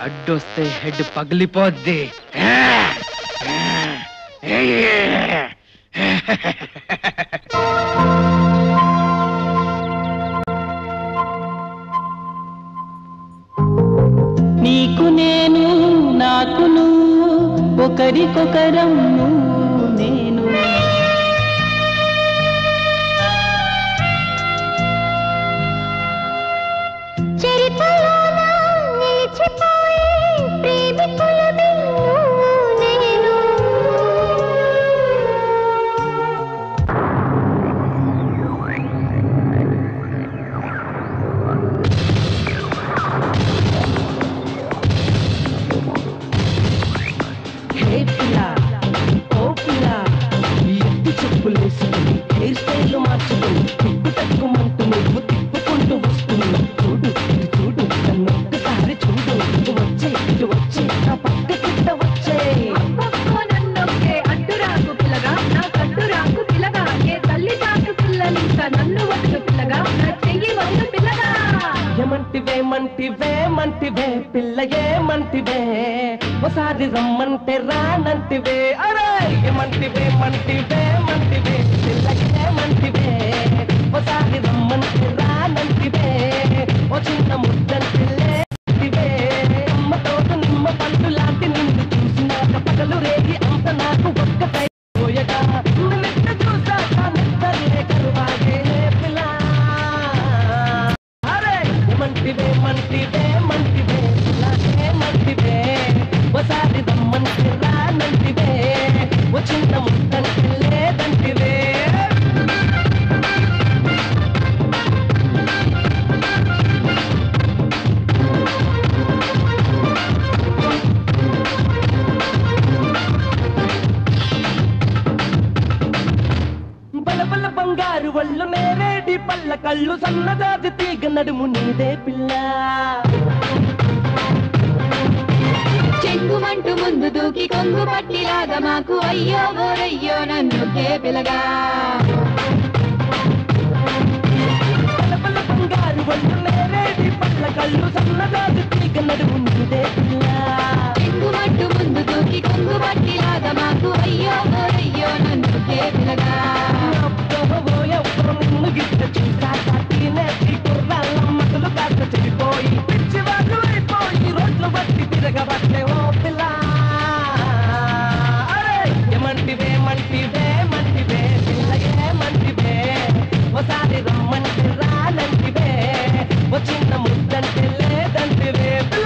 అడ్డొస్తే head పగిలిపోద్ది నీకు నేను నాకు నువ్వు ఒకరికొకరం నువ్వు నేను చరిత్రలోన నిలిచిపోయే ప్రేమికులమే నువ్వు నేను హే పిల్ల ఓ పిల్ల ఎత్తు చెప్పులేసుకుని హెయిర్ స్టైల్ మార్చుకుని తిప్పు తక్కుమంటూ నువ్వు తిప్పుకుంటూ వస్తున్నావు చూడు ఇటు చూడు నన్ను ఒక్కసారి చూడు ఇటు వచ్చే ఇటు వచ్చే నా పక్క కింద వచ్చే అబ్బబ్బో నన్నొక్కే అడ్డురాకు పిల్లగా నా కడ్డురాకు పిల్లగా ఏ తల్లి తాకు పిల్లలింక నన్ను వద్దు పిల్లగా నా చెయ్యి వద్దు పిల్లగా ఏమంటివే మంటివే మంటివే పిల్ల ఏమంటివే ఒకసారి రమ్మంటే రానంటివే అరే ఏమంటివే మంటివే మంటివే పిల్ల ఏమంటివే ఒకసారి రమ్మంటే రానంటివే ఓ చిన్న ముద్దంటే లేటివే అమ్మ తోట నిమ్మ పండు లాంటి నిన్ను చూసినాక పగలు రేగి అంత నాకు ఒక్కటై పోయగా నిన్నెట్ట చూసాక నిద్రలే కరువాగే పిల్ల అరే మంటివే మంటివే మంటివే ఇలాగే మంటివే ఒకసారి రమ్మంటే రానంటివే ఓ చిన్న ముద్దంటే లేదంటివే బలబల బంగారు వళ్ళు నేరేడి పళ్ళ కళ్ళు సన్నదాది తీగ నడుము నీదే పిల్ల చెంగుమంటూ ముందు దూకి కొంగు పట్టిలాగా మాకు అయ్యో ఓరయ్యో నన్నొక్కే పిల్లగా బలబల బంగారు వళ్ళు నేరేడి పళ్ళ కళ్ళు సన్నదాది తీగ నడుము నీదే పిల్ల చెంగుమంటూ ముందు దూకి కొంగు పట్టిలాగా మాకు అయ్యో ఓరయ్యో నన్నొక్కే పిల్లగా అబ్బో ఎవ్వరు నిన్ను గిట్ట చూసాక తినేసి కుర్రాళ్ళ మగలు కాస్త చెడిపోయి పిచ్చివాళ్ళు అయిపోయి రోడ్లు బట్టి తిరగబట్టే ఓ పిల్ల అరే ఏమంటివే మంటివే మంటివే పిల్ల ఏమంటివే ఒకసారి రమ్మంటే రానంటివే ఓ చిన్న ముద్దంటే లేదంటివే పిల్ల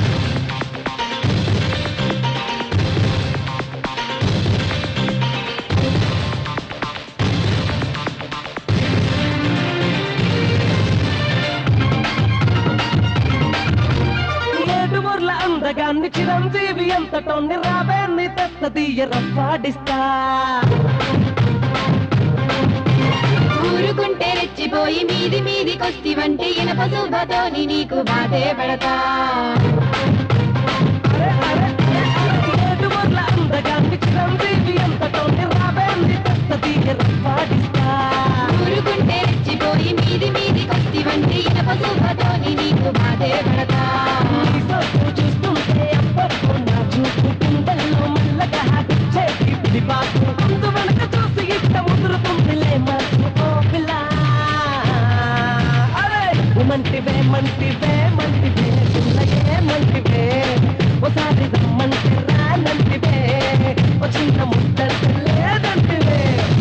ఏడు ఊర్ల అందగాన్ని చిరంజీవి ఎంతటోన్ని రాబేన్ని తెస్తదీయ రఫాడిస్తా ఊరుకుంటే రెచ్చిపోయి మీది మీదికొస్తివంటే ఇనప శుభతోని నీకు బాధే పెడతా అరే అరే అరే అరే ఏడు ఊర్ల అందగాన్ని చిరంజీవి ఎంతటోన్ని రాబేన్ని తెస్తదీయ రఫాడిస్తా ఊరుకుంటే రెచ్చిపోయి మీది మీదికొస్తివంటే ఇనప శుభతోని నీకు బాధే పెడతా ఈ సొత్తు చూస్తుంటే అప్పట్లో నా చూపు కుండల్లో మల్లగా చేతి పిడిపాకు ముందు వెనక చూసి ఇట్ట ముదురుతుందిలే మనసు ఓ పిల్ల అరే మంటివే మంటివే మంటివే పిల్లయే మంటివే ఒకసారి రమ్మంటే రానంటివే ఓ చిన్న ముద్దంటే లేదంటివే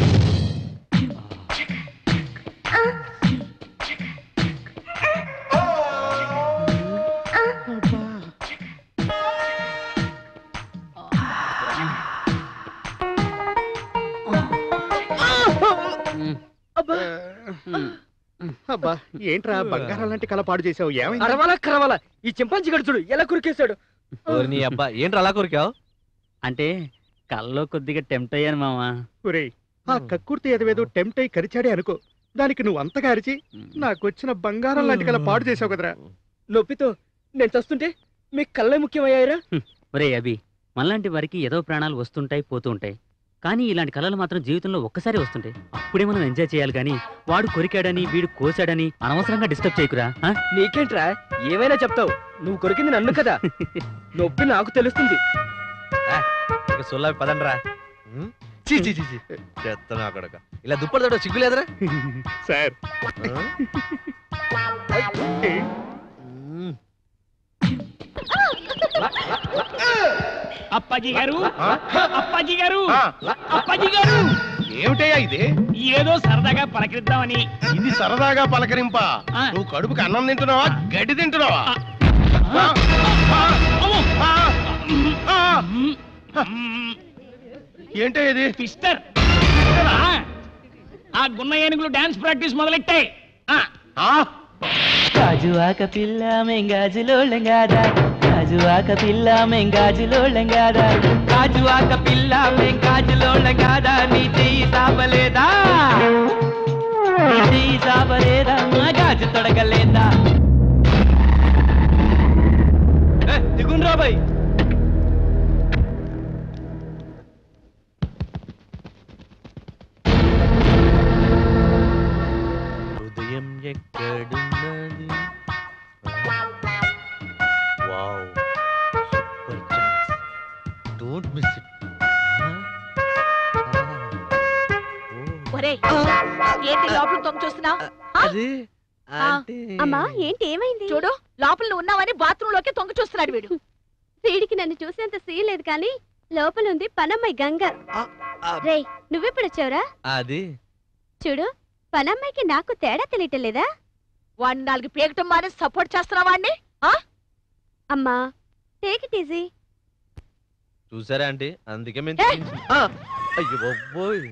అబ్బా ఏంట్రా బంగారం లాంటి కళ పాడు చేసావు ఏమైంది అరవాల కరవాల ఈ చింపాంజీ గడుచుడు ఎలా కురికేశాడు నీ అబ్బా ఏంట్రా అలా కొరికావు అంటే కల్లో కొద్దిగా టెంప్ట్ అయ్యాను మావా ఒరేయ్ ఆ కక్కుర్తి ఎదవేదో టెంప్ట్ అయి కరిచాడే అనుకో దానికి నువ్వు అంతగా అరిచి నాకొచ్చిన బంగారం లాంటి కళ పాడు చేసావు కదరా నొప్పితో నేను చస్తుంటే మీకు కళ్ళే ముఖ్యమయ్యాయిరా ఒరే అభి మనలాంటి వారికి ఏదో ప్రాణాలు వస్తుంటాయి పోతూ ఉంటాయి కానీ ఇలాంటి కళలు మాత్రం జీవితంలో ఒక్కసారి వస్తుంటాయి అప్పుడే మనం ఎంజాయ్ చేయాలి కానీ వాడు కొరికాడని వీడు కోసాడని అనవసరంగా డిస్టర్బ్ చేయకురా ఆ? నీకేంట్రా ఏమైనా చెప్తావు నువ్వు కొరికింది నన్ను కదా నొప్పి నాకు తెలుస్తుంది ఇక సొల్లావి పదండ్రా ఉమ్, చీ చీ చీ చీ చెత్తను అక్కడక ఇలా దుప్పటి తోట సిగ్గు లేదురా సార్ ఉమ్, అప్పాజీ గారు అప్పాజీ గారు అప్పాజీ గారు ఏమిటయ్యా ఇది ఏదో సరదాగా పలకరిద్దామని ఇది సరదాగా పలకరింప ఆ. నువ్వు కడుపుకి అన్నం తింటున్నావా గడ్డి తింటున్నావా ఆ. ఆ, అమ్మో! ఆ, ఆ. మ్మ్. ఏంటే ఇది పిస్టర్ ఆ, ఆ గున్న ఏనుగులు డాన్స్ ప్రాక్టీస్ మొదలెట్టాయి ఆ, ఆ, గాజువాక పిల్ల మెంగాజులో లెంగాదా గాజువాక పిల్ల మెంగాజులో లెంగాదా గాజువాక పిల్ల మెంగాజులో లెంగాదా నీ చెయ్యి సాపలేదా నీ చెయ్యి సాపలేదా మా గాజు తొడగలేదా దిగుండ్రా బాయ్ హృదయం ఎక్కడున్నది wow super chance don't miss it ఒరేయ్ ఏంటి లోపల తొంగి చూస్తున్నావు అది అంటే అమ్మా ఏంటి ఏమైంది చూడు లోపల నువ్వు ఉన్నావని బాత్రూమ్ లోకి తొంగి చూస్తున్నాడు వీడు వీడికి నన్ను చూసేంత సీన్ లేదు కానీ లోపల ఉంది పనమ్మాయి గంగ ఆ, ఆ. రేయ్ నువ్వెప్పుడు వచ్చావురా అది చూడు పనమ్మాయికి నాకు తేడా తెలియటం లేదా వాడిని నాలుగు పీకటం మానే సపోర్ట్ చేస్తున్నావా వాడిని అమ్మా టేక్ ఇట్ ఈజీ చూసారా ఆంటీ అందుకే మేము ఏ! చూపించాం. ఆ, అయ్యో బాబోయ్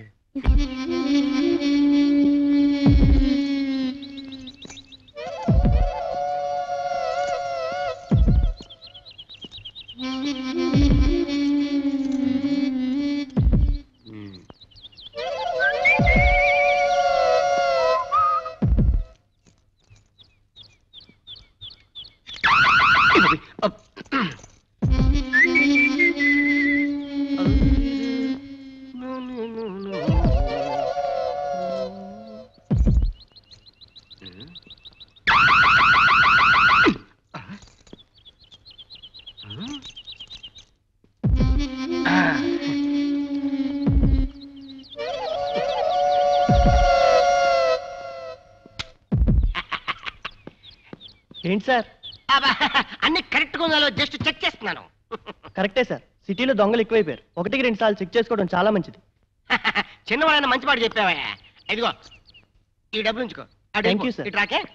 ఏంటి సార్ అబ్బా, అన్ని కరెక్ట్ గా ఉందో జస్ట్ చెక్ చేస్తున్నాను కరెక్టే సార్ సిటీలో దొంగలు ఎక్కువైపోయారు ఒకటికి రెండు సార్లు చెక్ చేసుకోవడం చాలా మంచిది చిన్నవాళ్ళని మంచి మాట చెప్పావా ఇదిగో ఈ డబ్బులు ఉంచుకో అటు Thank ఇవ్వు. you, sir. ఇటు రాకే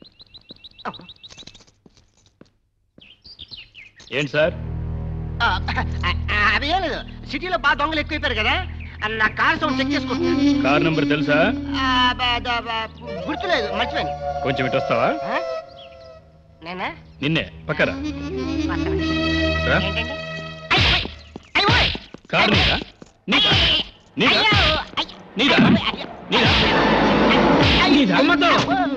ఏంటి సార్ ఆ, ఆ, ఆ, అది ఏం లేదు సిటీలో బాగా దొంగలు ఎక్కువైపోయారు కదా ఆ, నా కార్ సౌండ్ చెక్ చేసుకుంటున్నాను కార్ నంబర్ తెలుసా ఆ, బ- ద- బ- గుర్తులేదు మర్చిపోయాను కొంచెం ఇటు వస్తావా ఆ? నేనా నిన్నే పక్కరా పక్కన. రా. ఏంటండి అయ్య బాబోయ్! అయ్య బాబోయ్! కార్ నీదా నీదా నీదా అయ్యో! అయ్యో! నీదా అయ్యో! నీదా అయ్యో! నీదా అమ్మతో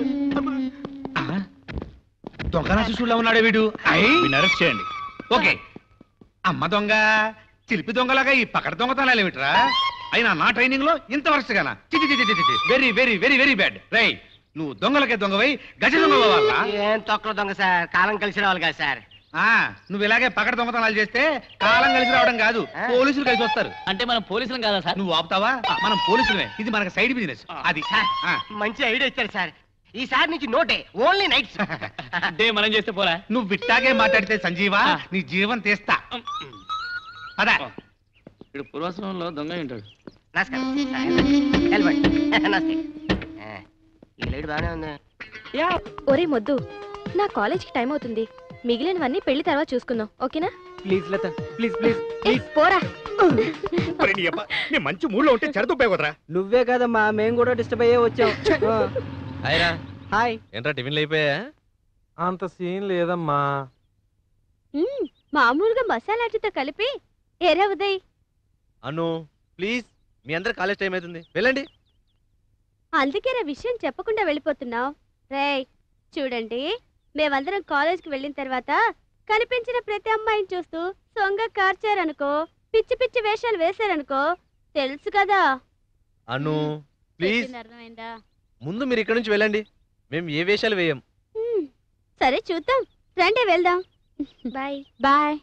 దొంగనా శిశువులా ఉన్నాడే వీడు అయ్ వీడిని అరెస్ట్ చేయండి ఓకే అమ్మ దొంగ చిలిపి దొంగలాగా ఈ పకడ దొంగతనాలు ఏమిట్రా అయినా నా ట్రైనింగ్ లో ఇంత వరుసగానా చిచి చిచి చిచి very very very very bad రై నువ్వు దొంగలకే దొంగవై గజ దొంగ వాళ్ళ ఏం తొక్కల దొంగ సార్ కాలం కలిసి రావాలి కదా సార్ నువ్వు ఇలాగే పకడ దొంగతనాలు చేస్తే కాలం కలిసి రావడం కాదు ఆ. పోలీసులు కలిసి వస్తారు అంటే మనం పోలీసులం కాదా సార్ నువ్వు ఆపుతావా మనం పోలీసులమే ఇది మనకి సైడ్ బిజినెస్ అది ఆ. మంచి ఐడియా ఇచ్చారు సార్ ఈసారి నుంచి నోటే ఓన్లీ నైట్స్ డే మనం చేస్తే పోరా నువ్వు విట్టాగే మాట్లాడితే సంజీవా నీ జీవం తీస్తా అదా ఇప్పుడు పూర్వాశ్రమంలో దొంగ ఉంటాడు నమస్కారం వెళ్ళిపోండి నమస్తే ఆ, ఈ లైట్ బాగానే ఉంది ఒరే మొద్దు నా కాలేజ్కి టైం అవుతుంది మిగిలినవన్నీ పెళ్లి తర్వాత చూసుకుందాం ఓకేనా ప్లీజ్ లత ప్లీజ్ ప్లీజ్ ఏ, పోరా ఒరేయ్ నీ అబ్బా, నేను మంచి మూడ్లో ఉంటే చెడదుబ్బాయి వదరా నువ్వే కదమ్మా మేము కూడా డిస్టర్బ్ అయ్యే వచ్చాం ఆ, హాయ్రా హాయ్ ఏంట్రా టిఫిన్లు అయిపోయా అంత సీన్ లేదమ్మా మ్మ్, మామూలుగా మసాలా అట్టుతో కలిపి ఎరా ఉదయ్ అను ప్లీజ్ మీ అందరు కాలేజ్ టైం అవుతుంది వెళ్ళండి అందుకే నా విషయం చెప్పకుండా వెళ్ళిపోతున్నావు రేయ్ చూడండి మేమందరం కాలేజ్కి వెళ్ళిన తర్వాత కనిపించిన ప్రతి అమ్మాయిని చూస్తూ సొంగ కార్చారనుకో పిచ్చి పిచ్చి వేషాలు వేశారనుకో తెలుసు కదా అను ప్లీజ్ చెప్పింది అర్థమైందా ముందు మీరు ఇక్కడ నుంచి వెళ్ళండి మేము ఏ వేషాలు వేయం హ్మ్. సరే చూద్దాం రండి వెళ్దాం బాయ్ బాయ్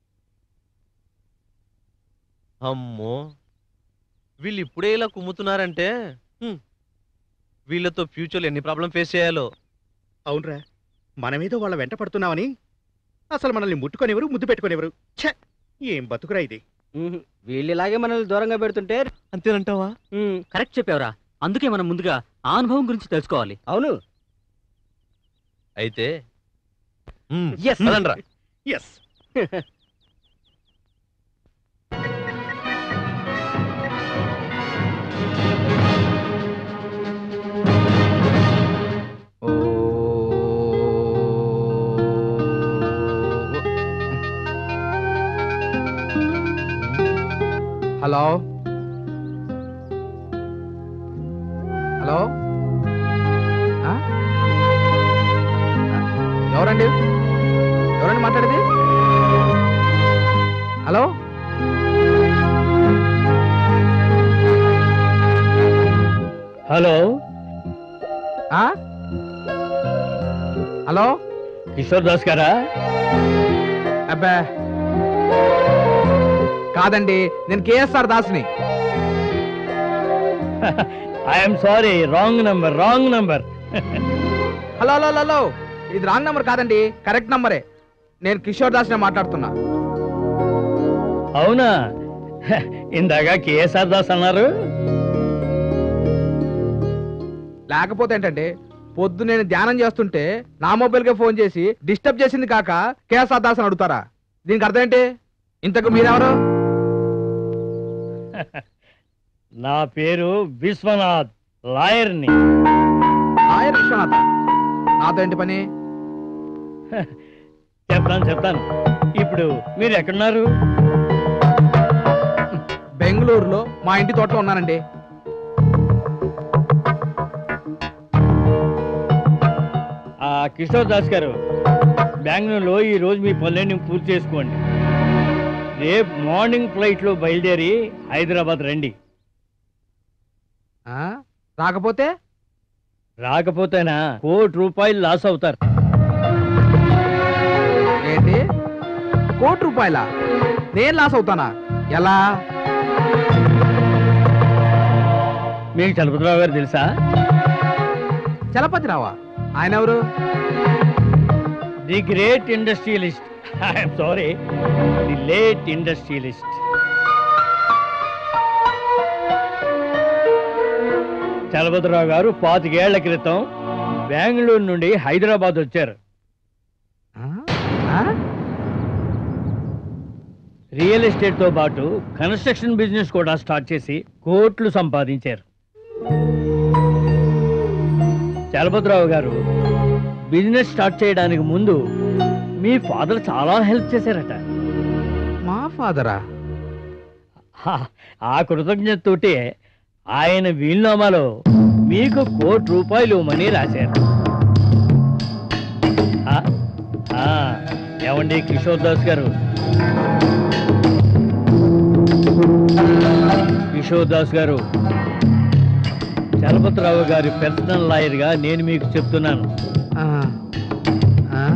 అమ్మో వీళ్ళు ఇప్పుడే ఇలా కుమ్ముతున్నారంటే హ్మ్, వీళ్ళతో ఫ్యూచర్లో ఎన్ని ప్రాబ్లం ఫేస్ చేయాలో అవునరా మనమేదో వాళ్ళ వెంట పడుతున్నామని అసలు మనల్ని ముట్టుకొనివ్వరు ముద్దు పెట్టుకునేవరు ఛ ఏం బతుకురా ఇది ఉహు, వీళ్ళు ఇలాగే మనల్ని దూరంగా పెడుతుంటే అంతేనంటావా ఉమ్, కరెక్ట్ చెప్పావురా అందుకే మనం ముందుగా ఆ అనుభవం గురించి తెలుసుకోవాలి అవును అయితే హ్మ్, Yes. పదండ్రా. ఎస్ హలో హలో ఆ? ఎవరండి ఎవరండి మాట్లాడేది హలో హలో ఆ? హలో కిషోర్ దాస్ గారా అబ్బా కాదండి నేను కేఎస్ఆర్ దాస్ని I'm sorry wrong number wrong number hello hello hello, hello ఇది రాంగ్ నంబర్ కాదండి కరెక్ట్ నంబరే నేను కిషోర్ దాస్నే మాట్లాడుతున్నా అవునా హ, ఇందాక కేఎస్ఆర్ దాస్ అన్నారు లేకపోతే ఏంటంటే పొద్దు నేను ధ్యానం చేస్తుంటే నా మొబైల్కే ఫోన్ చేసి డిస్టర్బ్ చేసింది కాక కేఎస్ఆర్ దాస్ అని అడుగుతారా దీనికి అర్థం ఏంటి ఇంతకు మీరెవరు నా పేరు విశ్వనాథ్ లాయర్ని లాయర్ విశ్వనాథ నాతో ఏంటి పని చెప్తాను చెప్తాను ఇప్పుడు మీరు ఎక్కడున్నారు బెంగళూరులో మా ఇంటి తోటలో ఉన్నానండి ఆ కిషోర్ దాస్ గారు బెంగళూరులో ఈ రోజు మీ పనులన్నీ పూర్తి చేసుకోండి రేపు మార్నింగ్ ఫ్లైట్లో బయలుదేరి హైదరాబాద్ రండి ఆ? రాకపోతే రాకపోతేనా కోటి రూపాయలు లాస్ అవుతారు ఏంటి కోటి రూపాయల నేను లాస్ అవుతానా ఎలా మీకు చలపతిరావు గారు తెలుసా చలపతి రావా ఆయన ఎవరు the great industrialist I'm sorry the late industrialist Chalapathirao గారు పాతికేళ్ల క్రితం బెంగళూరు నుండి హైదరాబాద్ వచ్చారు ఆ? ఆ? రియల్ ఎస్టేట్ తో పాటు కన్స్ట్రక్షన్ బిజినెస్ కూడా స్టార్ట్ చేసి కోట్లు సంపాదించారు చలపతిరావు గారు బిజినెస్ స్టార్ట్ చేయడానికి ముందు మీ ఫాదర్ చాలా హెల్ప్ చేశారట మా ఫాదరా హా, ఆ కృతజ్ఞతతోటే ఆయన వీలునామాలో మీకు కోటి రూపాయలు మనీ రాశారు ఆ, ఆ, ఏమండి కిషోర్ దాస్ గారు కిషోర్ దాస్ గారు చలపతిరావు గారి పర్సనల్ లాయర్గా నేను మీకు చెప్తున్నాను ఆ. ఆ?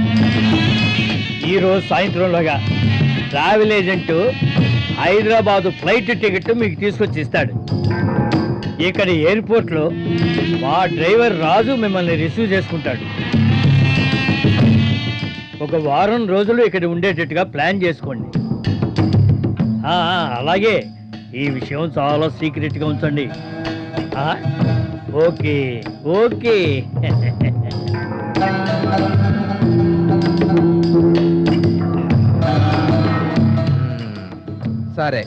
ఈ రోజు సాయంత్రంలోగా travel agent Hyderabad flight ticket మీకు తీసుకొచ్చి ఇస్తాడు ఇక్కడ ఎయిర్పోర్ట్ లో మా డ్రైవర్ రాజు మిమ్మల్ని రిసీవ్ చేసుకుంటాడు ఒక వారం రోజులు ఇక్కడ ఉండేటట్టుగా ప్లాన్ చేసుకోండి ఆ, ఆ, అలాగే ఈ విషయం చాలా సీక్రెట్ గా ఉంచండి ఆ? ఓకే ఓకే సరే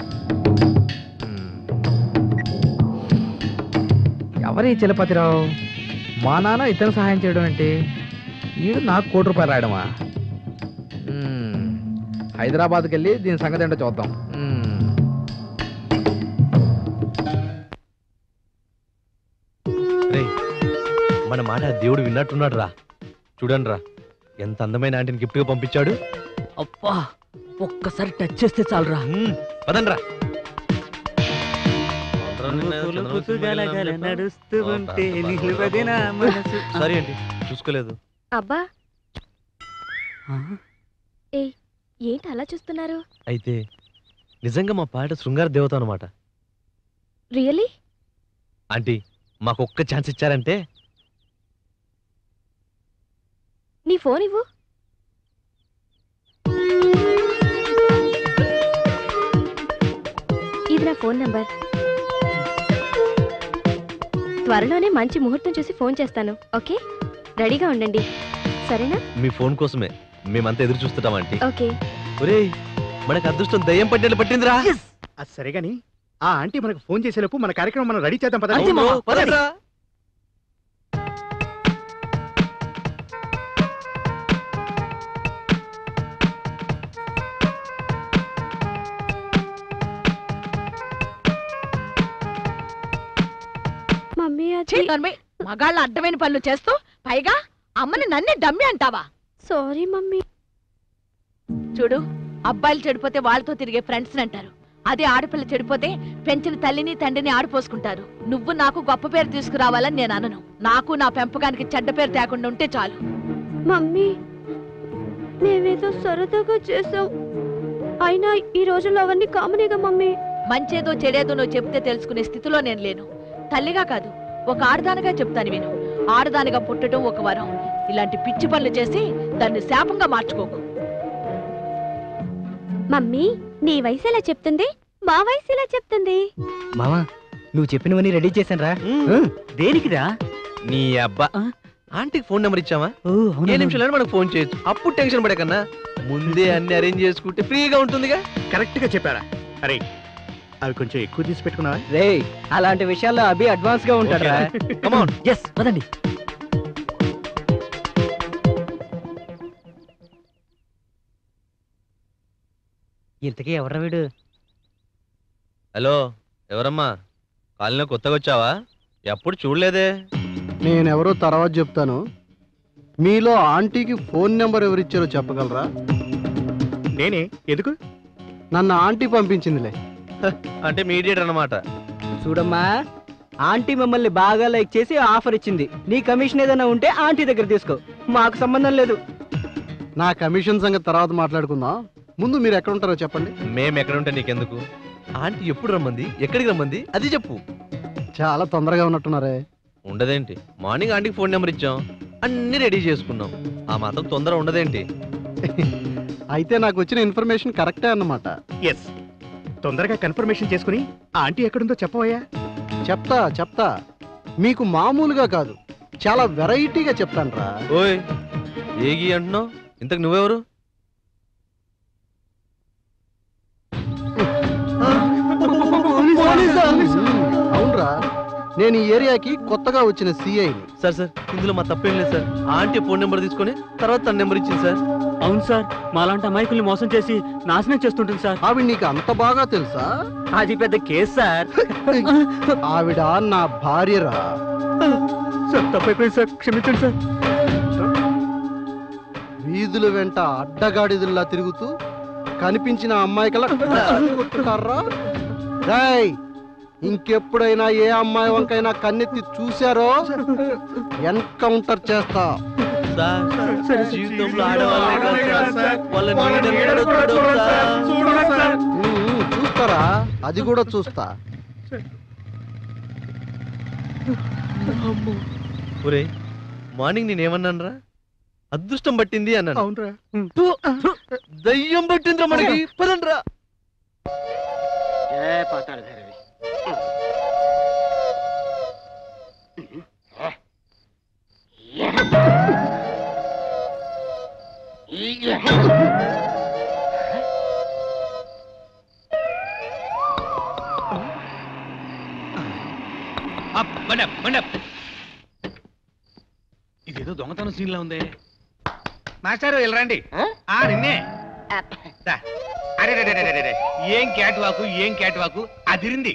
ఎవరి చలపతిరావు మా నాన్న ఇతను సహాయం చేయడం ఏంటి ఈడు నాకు కోటి రూపాయలు రాయడమా మ్మ్. హైదరాబాద్కి వెళ్ళి దీని సంగతి ఏంటో చూద్దాం మ్మ్. రేయ్ మన మాట ఆ దేవుడు విన్నట్టున్నాడు రా చూడండి రా ఎంత అందమైన ఆంటీని గిఫ్ట్ గా పంపించాడు అబ్బా ఒక్కసారి టచ్ చేస్తే చాలరా పదండి రా గలగల నడుస్తూ ఉంటే నిలువది నా మనసు సారీ అండి చూసుకోలేదు అబ్బా ఆ? ఏంటి అలా చూస్తున్నారు అయితే నిజంగా మా పాట శృంగార దేవత అనమాట రియలీ ఆంటీ మాకు ఒక్క ఛాన్స్ ఇచ్చారంటే నీ ఫోన్ ఇవ్వు ఇది నా ఫోన్ నంబర్ త్వరలోనే మంచి ముహూర్తం చూసి ఫోన్ చేస్తాను ఓకే రెడీగా ఉండండి సరేనా మీ ఫోన్ కోసమే మేమంతా ఎదురు చూస్తుంటాం ఆంటీ ఓకే ఒరేయ్ మనకు అదృష్టం దయ్యం పట్టేళ్ళు పట్టిందిరా అది సరే గాని ఆ ఆంటీ మనకు ఫోన్ చేసేలోపు మన కార్యక్రమం మనం రెడీ చేద్దాం పదండి. అవును, పదండ్రా. మమ్మీ ఛీ, అది నన్ను మగాళ్ళ అడ్డమైన పనులు చేస్తూ పైగా అమ్మని నన్నే డమ్మి అంటావా సారీ మమ్మీ చూడు అబ్బాయిలు చెడిపోతే వాళ్ళతో తిరిగే ఫ్రెండ్స్ అంటారు అదే ఆడపిల్ల చెడిపోతే పెంచిన తల్లిని తండ్రిని ఆడిపోసుకుంటారు నువ్వు నాకు గొప్ప పేరు తీసుకురావాలని నేను అనను నాకు నా పెంపకానికి చెడ్డ పేరు తేకుండా ఉంటే చాలు మమ్మీ మేమేదో సరదాగా చేసాం అయినా ఈ రోజుల్లో అవన్నీ కామనేగా మమ్మీ మంచేదో చెడేదో నువ్వు చెప్తే తెలుసుకునే స్థితిలో నేను లేను తల్లిగా కాదు ఒక ఆడదానిగా చెప్తాను విను ఆడదానిగా పుట్టడం ఒక వరం ఇలాంటి పిచ్చి పనులు చేసి దాన్ని శాపంగా మార్చుకోకు మమ్మీ నీ వయసు ఎలా చెప్తుంది మా వయసు ఎలా చెప్తుంది మామా నువ్వు చెప్పినవన్నీ రెడీ చేశాను రా ఉమ్. దేనికిరా నీ అబ్బా ఆ? ఆంటీకి ఫోన్ నెంబర్ ఇచ్చామా ఓ, అవునా? ఏ నిమిషంలో మనకు ఫోన్ చేయొచ్చు అప్పుడు టెన్షన్ పడే కన్నా ముందే అన్ని అరేంజ్ చేసుకుంటే ఫ్రీగా ఉంటుందిగా కరెక్ట్ గా చెప్పారా అరే అవి కొంచెం ఎక్కువ తీసి పెట్టుకున్నావా రే అలాంటి విషయాల్లో అభి అడ్వాన్స్ గా ఉంటాడు రా కమాన్ ఎస్ పదండి ఇంతకీ ఎవరా వీడు హలో ఎవరమ్మా కాలనీలో కొత్తగా వచ్చావా ఎప్పుడు చూడలేదే నేనెవరో తర్వాత చెప్తాను మీలో ఆంటీకి ఫోన్ నెంబర్ ఎవరిచ్చారో చెప్పగలరా నేనే ఎందుకు నన్ను ఆంటీ పంపించిందిలే అంటే మీడియేటర్ అన్నమాట చూడమ్మా ఆంటీ మమ్మల్ని బాగా లైక్ చేసి ఆఫర్ ఇచ్చింది నీ కమిషన్ ఏదైనా ఉంటే ఆంటీ దగ్గర తీసుకో మాకు సంబంధం లేదు నా కమిషన్ సంగతి తర్వాత మాట్లాడుకుందాం ముందు మీరు ఎక్కడ ఉంటారో చెప్పండి మేము ఎక్కడ ఉంటే నీకెందుకు ఆంటీ ఎప్పుడు రమ్మంది ఎక్కడికి రమ్మంది అది చెప్పు చాలా తొందరగా ఉన్నట్టున్నారే ఉండదేంటి మార్నింగ్ ఆంటీకి ఫోన్ నెంబర్ ఇచ్చాం అన్ని రెడీ చేసుకున్నాం ఆ మాత్రం తొందర ఉండదేంటి అయితే నాకు వచ్చిన ఇన్ఫర్మేషన్ కరెక్టే అన్నమాట ఎస్ తొందరగా కన్ఫర్మేషన్ చేసుకుని ఆ ఆంటీ ఎక్కడుందో చెప్పవయ్యా చెప్తా చెప్తా మీకు మామూలుగా కాదు చాలా వెరైటీగా చెప్తాను ఓయ్ ఏగి అంటున్నావు ఇంతకు నువ్వెవరు అవునరా నేను ఈ ఏరియాకి కొత్తగా వచ్చిన సిఐని సార్ సార్ ఇందులో మా తప్పేం లేదు సార్ ఆంటీ ఫోన్ నెంబర్ తీసుకొని తర్వాత తన నెంబర్ ఇచ్చింది సార్ అవును సార్ మాలాంటి అమాయకుల్ని మోసం చేసి నాశనం చేస్తుంటుంది సార్ ఆవిడ నీకు అంత బాగా తెలుసా అది పెద్ద కేసు సార్ ఆవిడ నా భార్యరా సార్ తప్పైపోయింది సార్ క్షమించండి సార్ వీధుల వెంట అడ్డగాడిదల్లా తిరుగుతూ కనిపించిన అమ్మాయికలా కొట్టుతారా రేయ్ ఇంకెప్పుడైనా ఏ అమ్మాయి వంకైనా కన్నెత్తి చూశారో ఎన్కౌంటర్ చేస్తా సార్ జీవితంలో ఆడవాళ్ళే కాదు సార్ వాళ్ళ నీడని కూడా చూడడం సార్. ఉమ్, చూస్తారా అది కూడా చూస్తా ఒరేయ్ మార్నింగ్ నేనేమన్నాను రా అదృష్టం పట్టింది అన్నాను అవునరా థు, థు, దయ్యం పట్టిందిరా మనకి పదండ్రా జయ పాతాళ భైరవి అప్, బండప్, బండప్. ఇదేదో దొంగతనం సీన్ లా ఉంది మాస్టారు ఇలా రండి ఆ నిన్నే దా. అరే రే, రే, రే, రే, రే. ఏం క్యాట్ వాకు ఏం క్యాట్ వాకు అదిరింది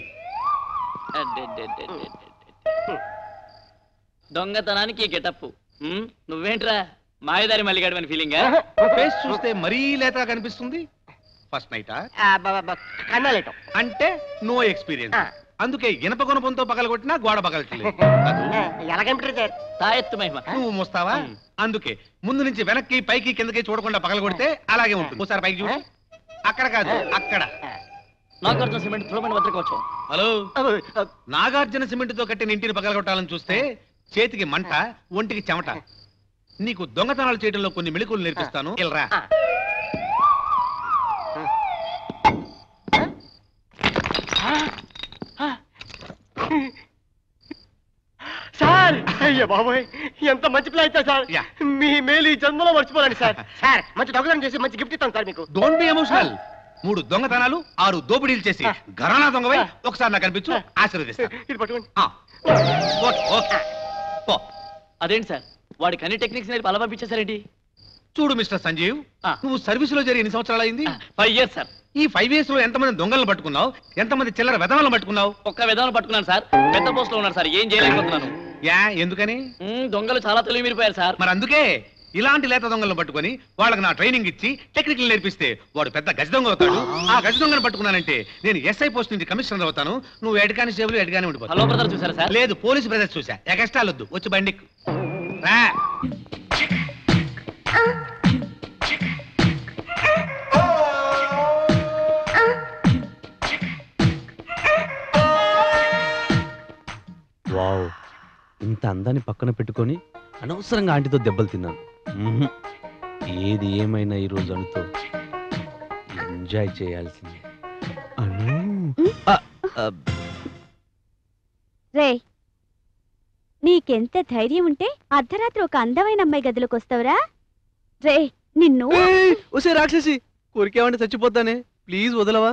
దొంగతనానికి గెటప్ నువ్వేంట్రా మాయదారి మల్లిగాడు అని ఫీలింగ్ ఫేస్ చూస్తే మరీ లేత కనిపిస్తుంది ఫస్ట్ నైటా కన్నాలేటం అంటే నో ఎక్స్పీరియన్స్ అందుకే ఇనప గుణపంతో పగలగొట్టినా గోడ పగలట్లేదు ఎలాగంటారు సార్ తాయెత్తు మహిమ నువ్వు మోస్తావా అందుకే ముందు నుంచి వెనక్కి పైకి కిందకి చూడకుండా పగలగొడితే అలాగే ఉంటుంది ఒకసారి పైకి చూడు అక్కడ కాదు అక్కడ నాగార్జున సిమెంట్ ధ్రువమైన భద్రకోవచ్చు హలో నాగార్జున సిమెంట్ తో కట్టిన ఇంటిని పగలగొట్టాలని చూస్తే చేతికి మంట ఒంటికి చెమట నీకు దొంగతనాలు చేయడంలో కొన్ని మెళుకులు నేర్పిస్తాను ఇల్రా సార్ అయ్యో బాబోయ్ ఎంత మంచి ప్లాన్ ఇచ్చారు సార్ మీ మేలు ఈ జన్మలో మర్చిపోలేండి సార్ సార్ మంచి దొంగతనం చేసి మంచి గిఫ్ట్ ఇస్తాను సార్ మీకు డోంట్ బి ఎమోషనల్ మూడు దొంగతనాలు ఆరు దోపిడీలు చేసి ఘరానా దొంగవై ఒకసారి నాకు కనిపించు ఆశీర్వదిస్తా ఇది పట్టుకోండి ఆ. ఓకే ఓకే పో. అదేంటి సార్ వాడికి అన్ని టెక్నిక్స్ నేర్పి అలా పంపించేశారేంటి చూడు మిస్టర్ సంజీవ్ నువ్వు సర్వీస్ లో జరిగి ఎన్ని సంవత్సరాలు అయింది ఫైవ్ ఇయర్స్ సార్ ఈ ఫైవ్ ఇయర్స్ లో ఎంతమంది దొంగలను పట్టుకున్నావు ఎంతమంది చిల్లర వెధవలను పట్టుకున్నావు ఒక్క విధానం పట్టుకున్నాను సార్ పెద్ద పోస్ట్ లో ఉన్నారు సార్ ఏం చేయలేకపోతున్నాను యా ఎందుకని మ్మ్, దొంగలు చాలా తెలివి మీరిపోయారు సార్ మరి అందుకే ఇలాంటి లేత దొంగలను పట్టుకొని వాళ్ళకి నా ట్రైనింగ్ ఇచ్చి టెక్నికల్ నేర్పిస్తే వాడు పెద్ద గజ దొంగ అవుతాడు ఆ గజ దొంగను పట్టుకున్నానంటే నేను ఎస్ఐ పోస్ట్ నుంచి కమిషనర్ అవుతాను నువ్వు ఎడ్ కానిస్టేబుల్ ఎడ్గానే ఉండిపోతావు హలో బ్రదర్ చూసారా సార్ లేదు పోలీస్ బ్రదర్స్ చూసా ఎగస్ట్రాలు వద్దు వచ్చి బండి ఎక్కు. రా వావ్ ఇంత అందాన్ని పక్కన పెట్టుకొని అనవసరంగా ఆంటీతో దెబ్బలు తిన్నాను మ్మ్హ్. ఏది ఏమైనా ఈ రోజు అనుతో ఎంజాయ్ చేయాల్సిందే అను ఆ, ఆ, రే నీకెంత ధైర్యం ఉంటే అర్ధరాత్రి ఒక అందమైన అమ్మాయి గదిలోకి వస్తావురా రే నిన్ను ఏయ్, ఒసే రాక్షసి కొరికేవంటే చచ్చిపోతానే ప్లీజ్ వదలవా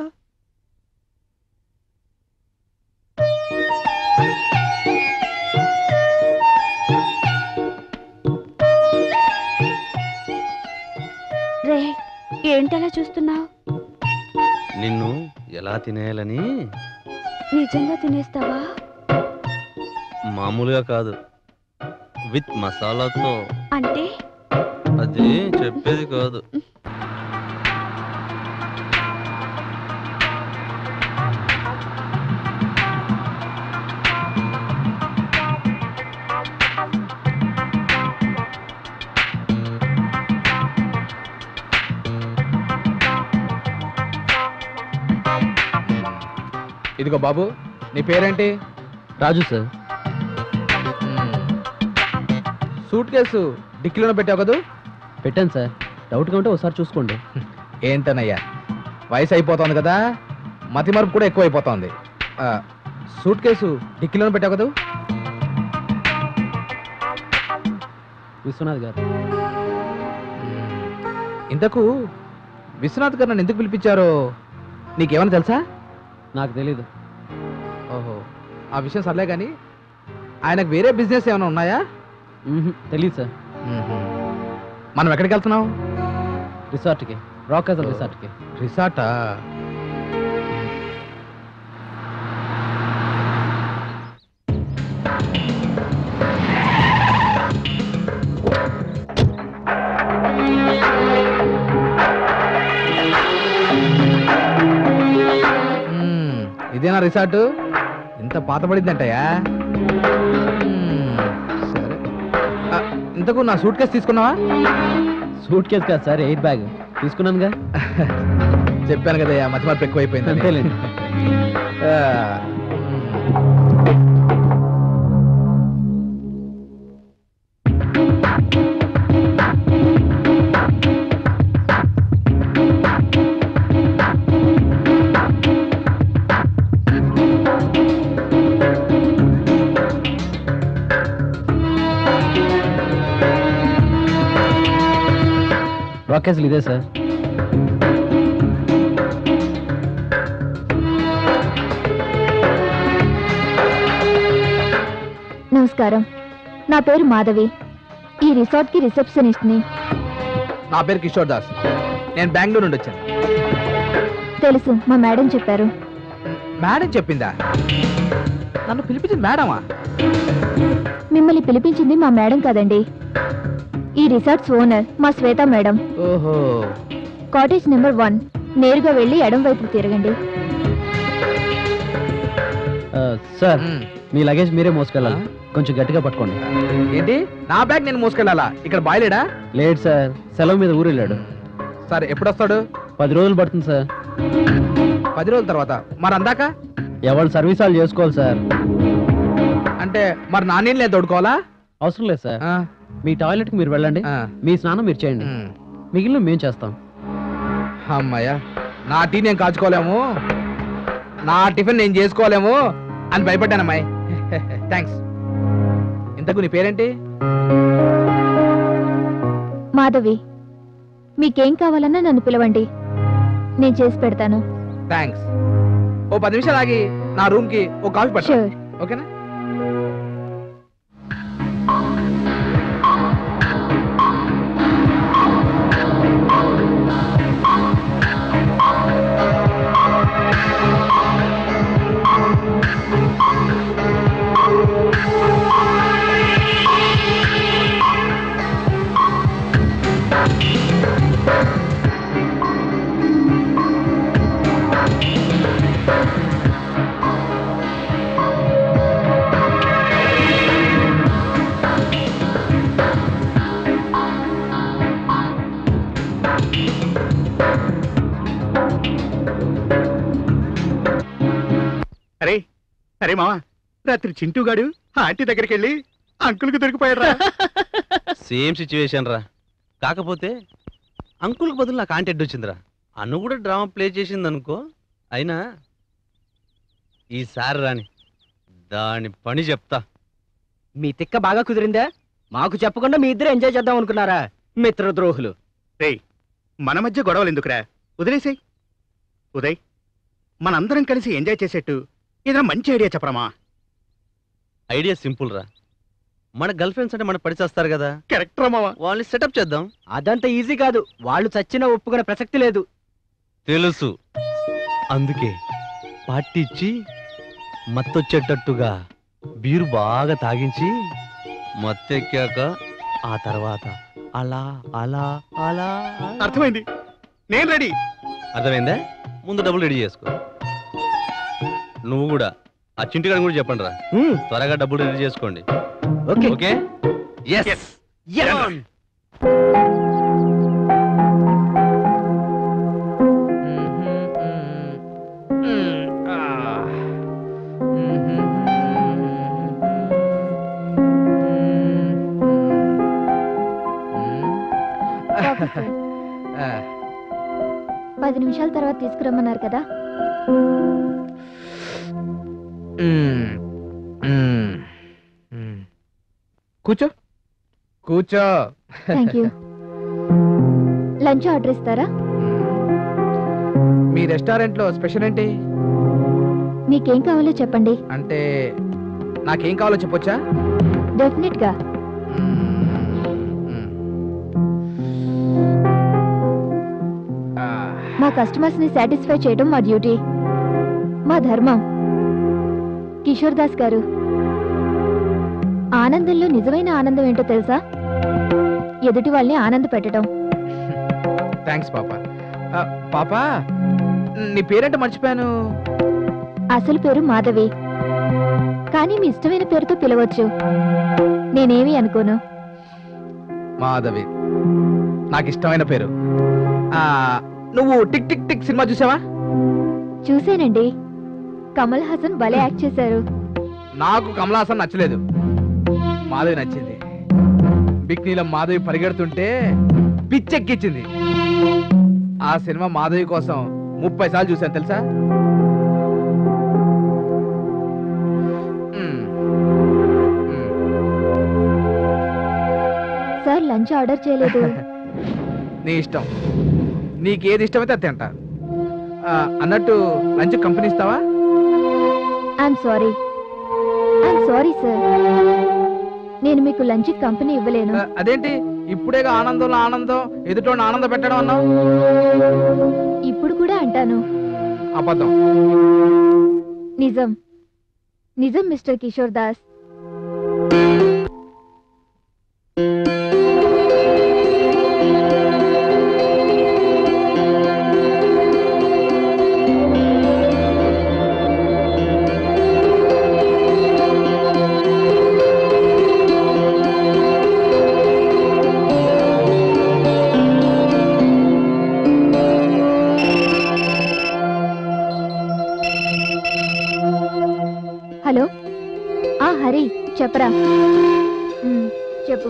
రే ఏంటలా చూస్తున్నావు నిన్ను ఎలా తినేయాలని నిజంగా తినేస్తావా మామూలుగా కాదు విత్ మసాలాతో అంటే అది చెప్పేది కాదు ఇదిగో బాబు నీ పేరేంటి రాజు సార్ సూట్ కేసు డిక్కీలోనే పెట్టావు కదూ పెట్టాను సార్ డౌట్గా ఉంటే ఒకసారి చూసుకోండి ఏంటనయ్యా వయసు అయిపోతుంది కదా మతి మరుపు కూడా ఎక్కువ అయిపోతుంది ఆ, సూట్ కేసు డిక్కీలోనే పెట్టావు కదూ విశ్వనాథ్ గారు ఇంతకు విశ్వనాథ్ గారు నన్ను ఎందుకు పిలిపించారో నీకేమైనా తెలుసా నాకు తెలీదు ఓహో ఆ విషయం సర్లే కానీ ఆయనకు వేరే బిజినెస్ ఏమైనా ఉన్నాయా తెలీదు సార్ మనం ఎక్కడికి వెళ్తున్నాం రిసార్ట్కి రాక్ రిసార్ట్కి రిసార్టా మ్మ్, ఇదేనా రిసార్ట్ ఇంత పాతబడిందంటయా మ్మ్, సరే ఆ, ఇంతకు నా సూట్ కేసు తీసుకున్నావా సూట్ కేసు కాదు సార్ ఎయిర్ బ్యాగ్ తీసుకున్నానుగా చెప్పాను కదయ్యా మతి మార్పు ఎక్కువైపోయింది అంతేలేండి. రాకేజ్లు ఇదే సార్ నమస్కారం నా పేరు మాధవి ఈ రిసార్ట్ కి రిసెప్షనిస్ట్ ని నా పేరు కిషోర్ దాస్ నేను బెంగళూరు నుండి వచ్చాను తెలుసు మా మేడం చెప్పారు మేడం చెప్పిందా నన్ను పిలిపించింది మేడమా మిమ్మల్ని పిలిపించింది మా మేడం కాదండి ఈ రిసార్ట్స్ ఓనర్ మా శ్వేత మేడం ఓహో కాటేజ్ నెంబర్ వన్ నేరుగా వెళ్ళి ఎడం వైపు తిరగండి సార్ మీ లగేజ్ మీరే మోసుకెళ్ళాలి కొంచెం గట్టిగా పట్టుకోండి ఏంటి నా బ్యాగ్ నేను మోసుకెళ్ళాలా ఇక్కడ బాయలేడా లేట్ సార్ సెలవు మీద ఊరు వెళ్ళాడు సార్ ఎప్పుడు వస్తాడు పది రోజులు పడుతుంది సార్ పది రోజుల తర్వాత మరి అందాక ఎవరు సర్వీసాలు చేసుకోవాలి సార్ అంటే మరి నాణ్యం లేదు తోడుకోవాలా అవసరం లేదు సార్ మీ టాయిలెట్కి మీరు వెళ్ళండి మీ స్నానం మీరు చేయండి మిగిలిన మేము చేస్తాం అమ్మయ్యా నా టీ నేను కాచుకోలేము నా టిఫిన్ నేను చేసుకోలేము అని భయపడ్డాను అమ్మాయి థ్యాంక్స్ ఇంతకు నీ పేరేంటి మాధవి మీకేం కావాలన్నా నన్ను పిలవండి నేను చేసి పెడతాను థ్యాంక్స్ ఓ పది నిమిషాలు ఆగి నా రూమ్ కి ఓ కాఫీ పట్టు Sure. ఓకేనా అరే అరే మావా రాత్రి చింటూగాడు ఆ ఆంటీ దగ్గరికి వెళ్ళి అంకుల్కి దొరికిపోయాడు రా సేమ్ సిచ్యువేషన్ రా కాకపోతే అంకుల్కి బదులు నాకు ఆంటీ వచ్చిందిరా అను కూడా డ్రామా ప్లే చేసింది అనుకో అయినా ఈసారి రాని దాని పని చెప్తా మీ తిక్క బాగా కుదిరిందా మాకు చెప్పకుండా మీ ఇద్దరు ఎంజాయ్ చేద్దాం అనుకున్నారా మిత్రద్రోహులు రేయ్ మన మధ్య గొడవలు ఎందుకురా వదిలేసేయ్ ఉదయ్ మనందరం కలిసి ఎంజాయ్ చేసేట్టు ఏదైనా మంచి ఐడియా చెప్పరమా ఐడియా సింపుల్ రా మన గర్ల్ ఫ్రెండ్స్ అంటే మన పడిచేస్తారు కదా కరెక్ట్ రా మావా వాళ్ళని సెటప్ చేద్దాం అదంత ఈజీ కాదు వాళ్ళు చచ్చినా ఒప్పుకునే ప్రసక్తి లేదు తెలుసు అందుకే పార్టీ ఇచ్చి మత్తొచ్చేటట్టుగా బీరు బాగా తాగించి మత్తెక్కాక ఆ తర్వాత అలా అలా అలా అర్థమైంది నేను రెడీ అర్థమైందా ముందు డబ్బులు రెడీ చేసుకో నువ్వు కూడా ఆ చింటిగాడు కూడా చెప్పండి రా త్వరగా డబ్బులు రెడీ చేసుకోండి ఓకే ఓకే ఎస్ పది నిమిషాల తర్వాత తీసుకురమ్మన్నారు కదా మ్మ్. మ్మ్. మ్మ్. కూర్చో కూర్చో థ్యాంక్ యూ లంచ్ ఆర్డర్ ఇస్తారా మీ రెస్టారెంట్ లో స్పెషల్ ఏంటి మీకేం కావాలో చెప్పండి అంటే నాకేం కావాలో చెప్పొచ్చా డెఫినెట్ గా మా కస్టమర్స్ ని సాటిస్ఫై చేయడం మా డ్యూటీ మా ధర్మం కిషోర్ దాస్ గారు ఆనందంలో నిజమైన ఆనందం ఏంటో తెలుసా ఎదుటి వాళ్ళని ఆనంద పెట్టడం థ్యాంక్స్ పాప ఆ, పాప నీ పేరేంటో మర్చిపోయాను అసలు పేరు మాధవి కానీ మీ ఇష్టమైన పేరుతో పిలవచ్చు నేనేమీ అనుకోను మాధవి నాకు ఇష్టమైన పేరు ఆ, నువ్వు టిక్ టిక్ టిక్ సినిమా చూసావా చూశానండి కమల్ హాసన్ భలే యాక్ట్ చేశారు నాకు కమలాసన్ నచ్చలేదు మాధవి నచ్చింది బిక్నీలో మాధవి పరిగెడుతుంటే పిచ్చెక్కిచ్చింది ఆ సినిమా మాధవి కోసం ముప్పై సార్లు చూశాను తెలుసా మ్మ్. సార్ లంచ్ ఆర్డర్ చేయలేదు నీ ఇష్టం నీకేది ఇష్టమైతే అది తింటా ఆ, అన్నట్టు లంచ్ కంపెనీ ఇస్తావా I'm sorry I'm sorry sir నేను మీకు లంచ్ కంపెనీ ఇవ్వలేను ఆ, అదేంటి ఇప్పుడేగా ఆనందంలో ఆనందం ఎదుటోని ఆనందం పెట్టడం అన్నావు ఇప్పుడు కూడా అంటాను అబద్ధం నిజం నిజం మిస్టర్ కిషోర్ దాస్ హలో ఆ హరి చెప్పరా ఉమ్, చెప్పు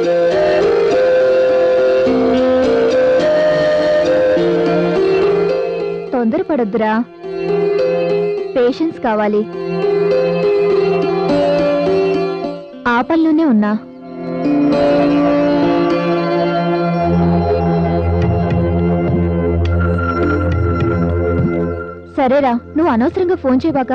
తొందరపడొద్దురా పేషెన్స్ కావాలి ఆ పనిలోనే ఉన్నా సరేరా నువ్వు అనవసరంగా ఫోన్ చేయబాక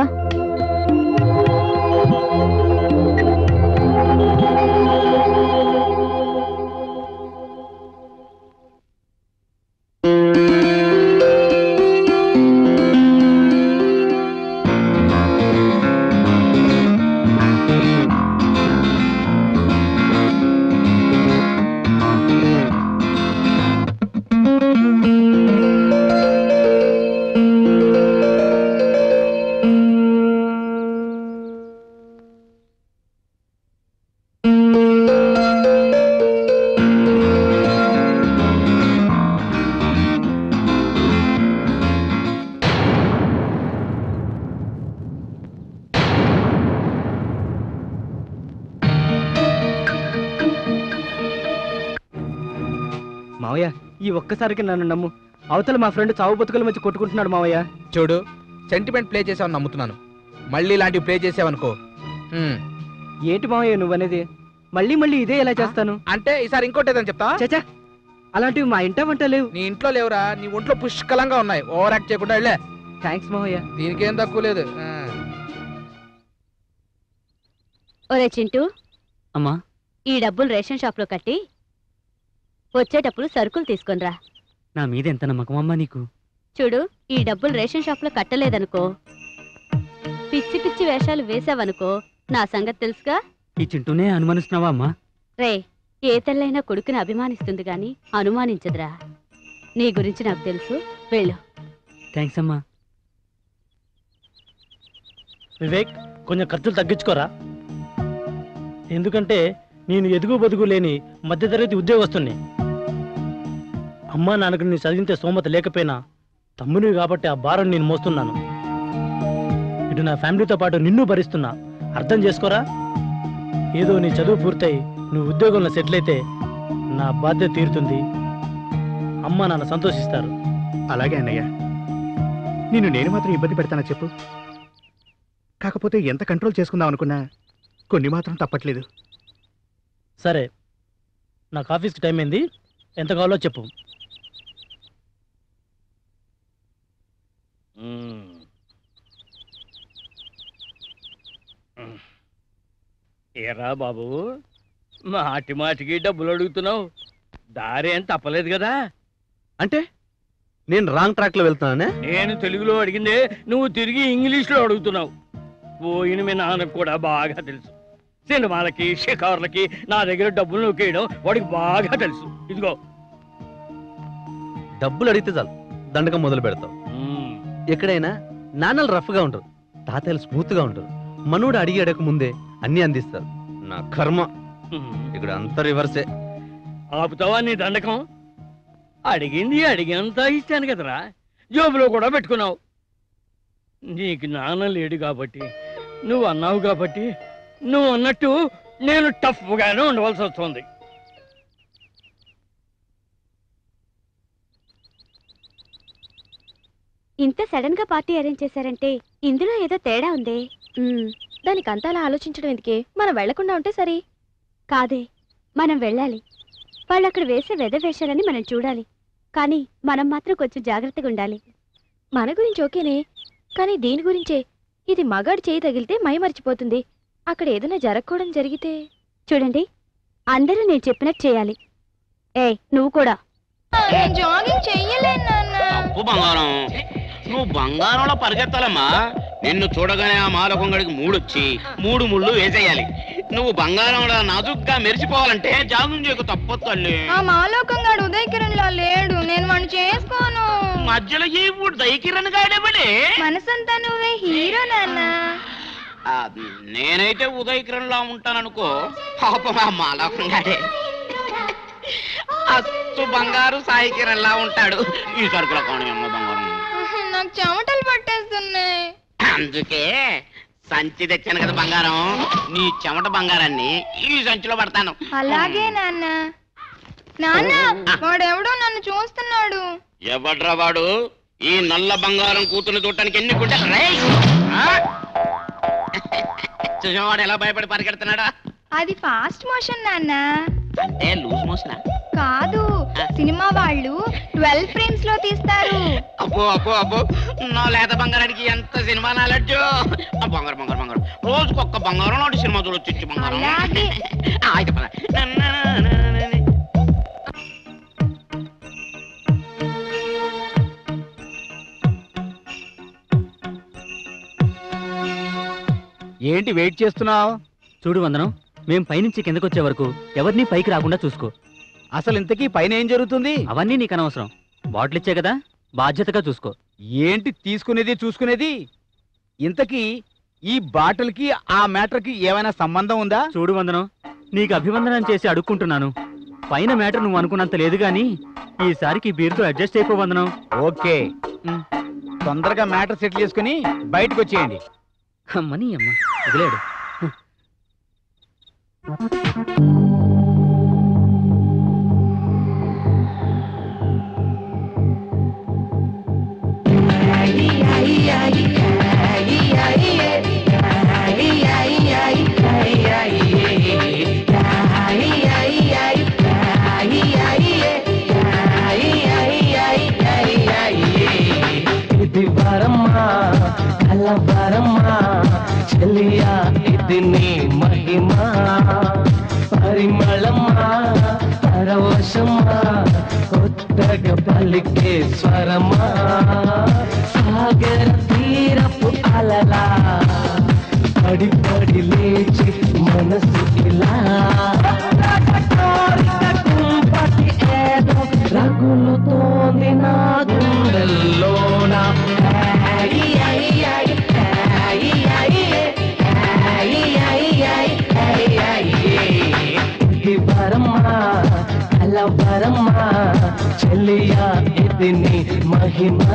మావయ్య ఈ ఒక్కసారికి నన్ను నమ్ము అవతల మా ఫ్రెండ్ చావు బతుకుల మధ్య కొట్టుకుంటున్నాడు మావయ్య చూడు సెంటిమెంట్ ప్లే చేసావని నమ్ముతున్నాను మళ్ళీ ఇలాంటివి ప్లే చేసావనుకో హ్మ్. ఏంటి మావయ్య నువ్వనేది మళ్ళీ మళ్ళీ ఇదే ఎలా చేస్తాను అంటే ఈసారి ఇంకోటి ఏదని చెప్తా చచ్చా అలాంటివి మా ఇంట వంట లేవు నీ ఇంట్లో లేవురా నీ ఒంట్లో పుష్కలంగా ఉన్నాయి ఓవర్ యాక్ట్ చేయకుండా వెళ్ళే థ్యాంక్స్ మావయ్య దీనికేం తక్కువ లేదు ఆ. ఒరే చింటూ అమ్మా ఈ డబ్బులు రేషన్ షాప్ లో కట్టి వచ్చేటప్పుడు సరుకులు తీసుకొనిరా నా మీద ఎంత నమ్మకం అమ్మా నీకు చూడు ఈ డబ్బులు రేషన్ షాప్ లో కట్టలేదనుకో పిచ్చి పిచ్చి వేషాలు వేసావనుకో నా సంగతి తెలుసుగా ఈ చింటూనే అనుమానిస్తున్నావా అమ్మా రే ఏ తల్లైనా కొడుకుని అభిమానిస్తుంది గాని అనుమానించదురా నీ గురించి నాకు తెలుసు వెళ్ళు థ్యాంక్స్ అమ్మా వివేక్ కొంచెం ఖర్చులు తగ్గించుకోరా ఎందుకంటే నేను ఎదుగు బతుకు లేని మధ్యతరగతి ఉద్యోగస్తుని అమ్మా నాన్నకు నేను చదివించే స్తోమత లేకపోయినా తమ్మునివి కాబట్టి ఆ భారం నేను మోస్తున్నాను ఇటు నా ఫ్యామిలీతో పాటు నిన్ను భరిస్తున్నా అర్థం చేసుకోరా ఏదో నీ చదువు పూర్తయి నువ్వు ఉద్యోగంలో సెటిల్ అయితే నా బాధ్యత తీరుతుంది అమ్మ నాన్న సంతోషిస్తారు అలాగే అన్నయ్య నిన్ను నేను మాత్రం ఇబ్బంది పెడతానా చెప్పు కాకపోతే ఎంత కంట్రోల్ చేసుకుందాం అనుకున్నా కొన్ని మాత్రం తప్పట్లేదు సరే నాకు ఆఫీస్కి టైం అయింది ఎంత కావాలో చెప్పు ఏరా బాబు మాటి మాటికి డబ్బులు అడుగుతున్నావు దారి ఏం తప్పలేదు కదా అంటే నేను రాంగ్ ట్రాక్ లో వెళ్తున్నానే నేను తెలుగులో అడిగిందే నువ్వు తిరిగి ఇంగ్లీష్లో అడుగుతున్నావు పోయిన మీ నాన్నకు కూడా బాగా తెలుసు సినిమాలకి షికారులకి నా దగ్గర డబ్బులు నొక్కేయడం వాడికి బాగా తెలుసు ఇదిగో డబ్బులు అడిగితే చాలు దండకం మొదలు పెడతావు ఎక్కడైనా నాన్నలు రఫ్ గా ఉంటారు తాతయ్యలు స్మూత్ గా ఉంటారు మనోడు అడిగి అడగక ముందే అన్ని అందిస్తారు నా కర్మ ఇక్కడ అంతా రివర్సే ఆపుతావా నీ దండకం అడిగింది అడిగినంత ఇచ్చాను కదరా జోబులో కూడా పెట్టుకున్నావు నీకు నాన్న లేడు కాబట్టి నువ్వు అన్నావు కాబట్టి నువ్వు అన్నట్టు నేను టఫ్గానే ఉండవలసి వస్తుంది ఇంత సడన్ గా పార్టీ అరేంజ్ చేశారంటే ఇందులో ఏదో తేడా ఉందే దానికి అంతా అలా ఆలోచించడం ఎందుకే మనం వెళ్లకుండా ఉంటే సరి కాదే మనం వెళ్ళాలి వాళ్ళు అక్కడ వేసే వెద వేషాలని మనం చూడాలి కానీ మనం మాత్రం కొంచెం జాగ్రత్తగా ఉండాలి మన గురించి ఓకేనే కానీ దీని గురించే ఇది మగాడు చేయి తగిలితే మై మర్చిపోతుంది అక్కడ ఏదైనా జరగకూడదు జరిగితే చూడండి అందరూ నేను చెప్పినట్టు చేయాలి ఏ నువ్వు కూడా జాగింగ్ చెయ్యలేను నాన్న తప్పు బంగారం నువ్వు బంగారంలో పరిగెత్తాలమ్మా నిన్ను చూడగానే ఆ మాలకొంగడికి మూడొచ్చి మూడు ముళ్ళు వేసేయాలి నువ్వు బంగారంలో నాజుగ్గా మెరిసిపోవాలంటే జాగం చేయకు తప్పదు తల్లి ఆ మాలోకంగాడు ఉదయ్ కిరణ్ లా లేడు నేను వాడిని చేసుకోను మధ్యలో ఈ ఇప్పుడు దయకిరణ్ గాడేబడే మనసంతా నువ్వే హీరో నాన్న ఆ, నేనైతే ఉదయ్ కిరణ్ లా ఉంటాననుకో పాపం ఆ మాలకొంగాడే అచ్చు బంగారు సాయి కిరణ్ లా ఉంటాడు ఈ సరుకుల కోణం బంగారం నాకు చెమటలు పట్టేస్తున్నాయి అందుకే సంచి తెచ్చాను కదా బంగారం నీ చెమట బంగారాన్ని ఈ సంచిలో పడతాను అలాగే నాన్న నాన్న వాడెవడో నన్ను చూస్తున్నాడు ఎవడ్రా వాడు ఈ నల్ల బంగారం కూతురు చూడటానికి ఎన్ని గుడ్డ రేయ్! ఆ? చూసేవాడు ఎలా భయపడి పరిగెడుతున్నాడా అది ఫాస్ట్ మోషన్ నాన్న అంటే లూజ్ మోషన్ కాదు సినిమా వాళ్ళు ట్వెల్వ్ ఫ్రేమ్స్ లో తీస్తారు అబ్బో అబ్బో అబ్బో నా లేత బంగారానికి ఎంత సినిమా నాలెడ్జ్ బంగారం బంగారం బంగారం రోజుకొక్క ఒక్క బంగారం నాటి సినిమా చూడొచ్చు ఇచ్చి బంగారం ఆ, అయితే పద. ఏంటి వెయిట్ చేస్తున్నావు చూడు వందనం మేం పైనుంచి కిందకు వచ్చే వరకు ఎవరిని పైకి రాకుండా చూసుకో అసలు ఇంతకీ పైన ఏం జరుగుతుంది అవన్నీ నీకు అనవసరం బాటిల్ ఇచ్చే కదా బాధ్యతగా చూసుకో ఏంటి తీసుకునేది చూసుకునేది ఇంతకీ ఈ బాటిల్కి ఆ మ్యాటర్కి ఏమైనా సంబంధం ఉందా చూడు వందనం నీకు అభివందనం చేసి అడుక్కుంటున్నాను పైన మ్యాటర్ నువ్వు అనుకున్నంత లేదు గాని ఈసారికి బీరుతో అడ్జస్ట్ అయిపో వందనం ఓకే తొందరగా మ్యాటర్ సెటిల్ చేసుకుని బయటకు వచ్చేయండి అమ్మని అమ్మ వదిలేడు ఇది వరమ్మా కలవరమ్మా చెలియా ఇది నీ మహిమా పరిమళమ్మా పరవశమ్మా కొత్తగా పలికే స్వరమా సాగర తీరపు అలలా పడి పడి లేచి మనసు ఇలా కోరిక కుంపటి ఏదో రగులుతోంది నా గుండెల్లోన ఏయ్, ఏయ్, ఏయ్, ఏయ్, ఏయ్, ఏయ్, ఏయ్, ఏయ్, ఏయ్, ఏయ్. ఇది వరమ్మా అలా వరమ్మా చెల్లియా ఇది నీ మహిమా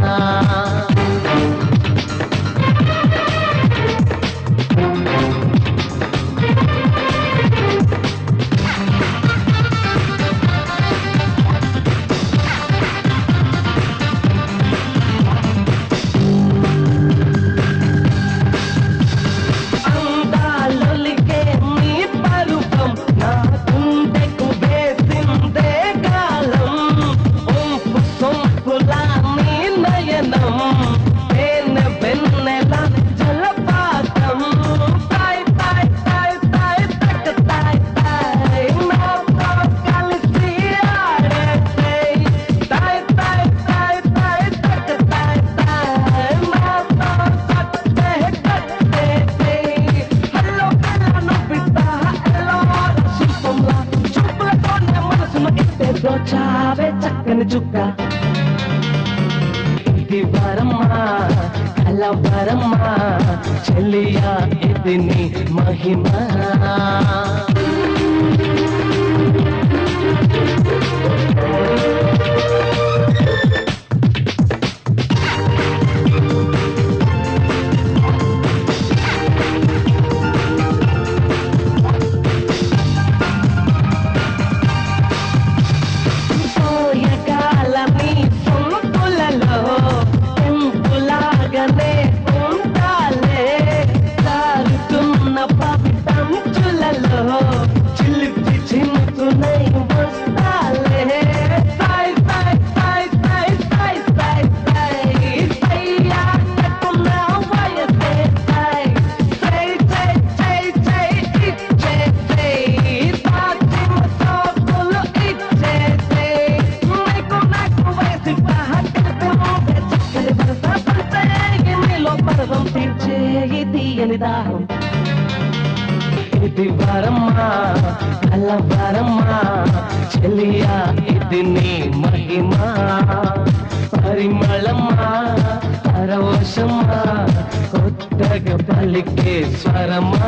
అందాలొలికే నీ పరుపం నా గుండెకు వేసిందే కాలం ఒంపు సొంపులా నీ నయనం తేనె వెన్నెల జలపాతం తాయ్ తాయ్ తాయ్ తాయ్ తక తాయ్ తాయ్ నాతో కలిసి ఆడేసే తాయ్ తాయ్ తాయ్ తాయ్ తక తాయ్ తాయ్ నాతో కట్టే కట్టేసే హలో పిల్లను బిడ్డ హలో శిల్పంలా చూపులతోనే మనసును ఇట్టే దోచావే చక్కని చుక్క ఇది వరమ్మా కల వరమ్మా చెల్లియా ఇది నీ మహిమా సోయగాలని సొంపులలో పెంపులాగనే ఉంటాలే జారుతున్న పవితంచులలో చిలిపి చినుకునై వస్తాలే సాయ్ సాయ్ సాయ్ సాయ్ సాయ్ సాయ్ సాయ్ సయ్యాటకున్న వయసే సాయ్ సై సై సై సై ఇచ్చే సై తాకిన సోకులు ఇచ్చే సై నీకు నాకు వయసు పహకలిపి మోగే చక్కని వరస పంచే నీలో పర్వం తీర్చే ఇది అని దాహం ఇది వరమ్మా అల వరమ్మా చెలియా ఇది నీ మహిమా పరిమళమ్మా పరవశమ్మా కొత్తగా పలికే స్వరమా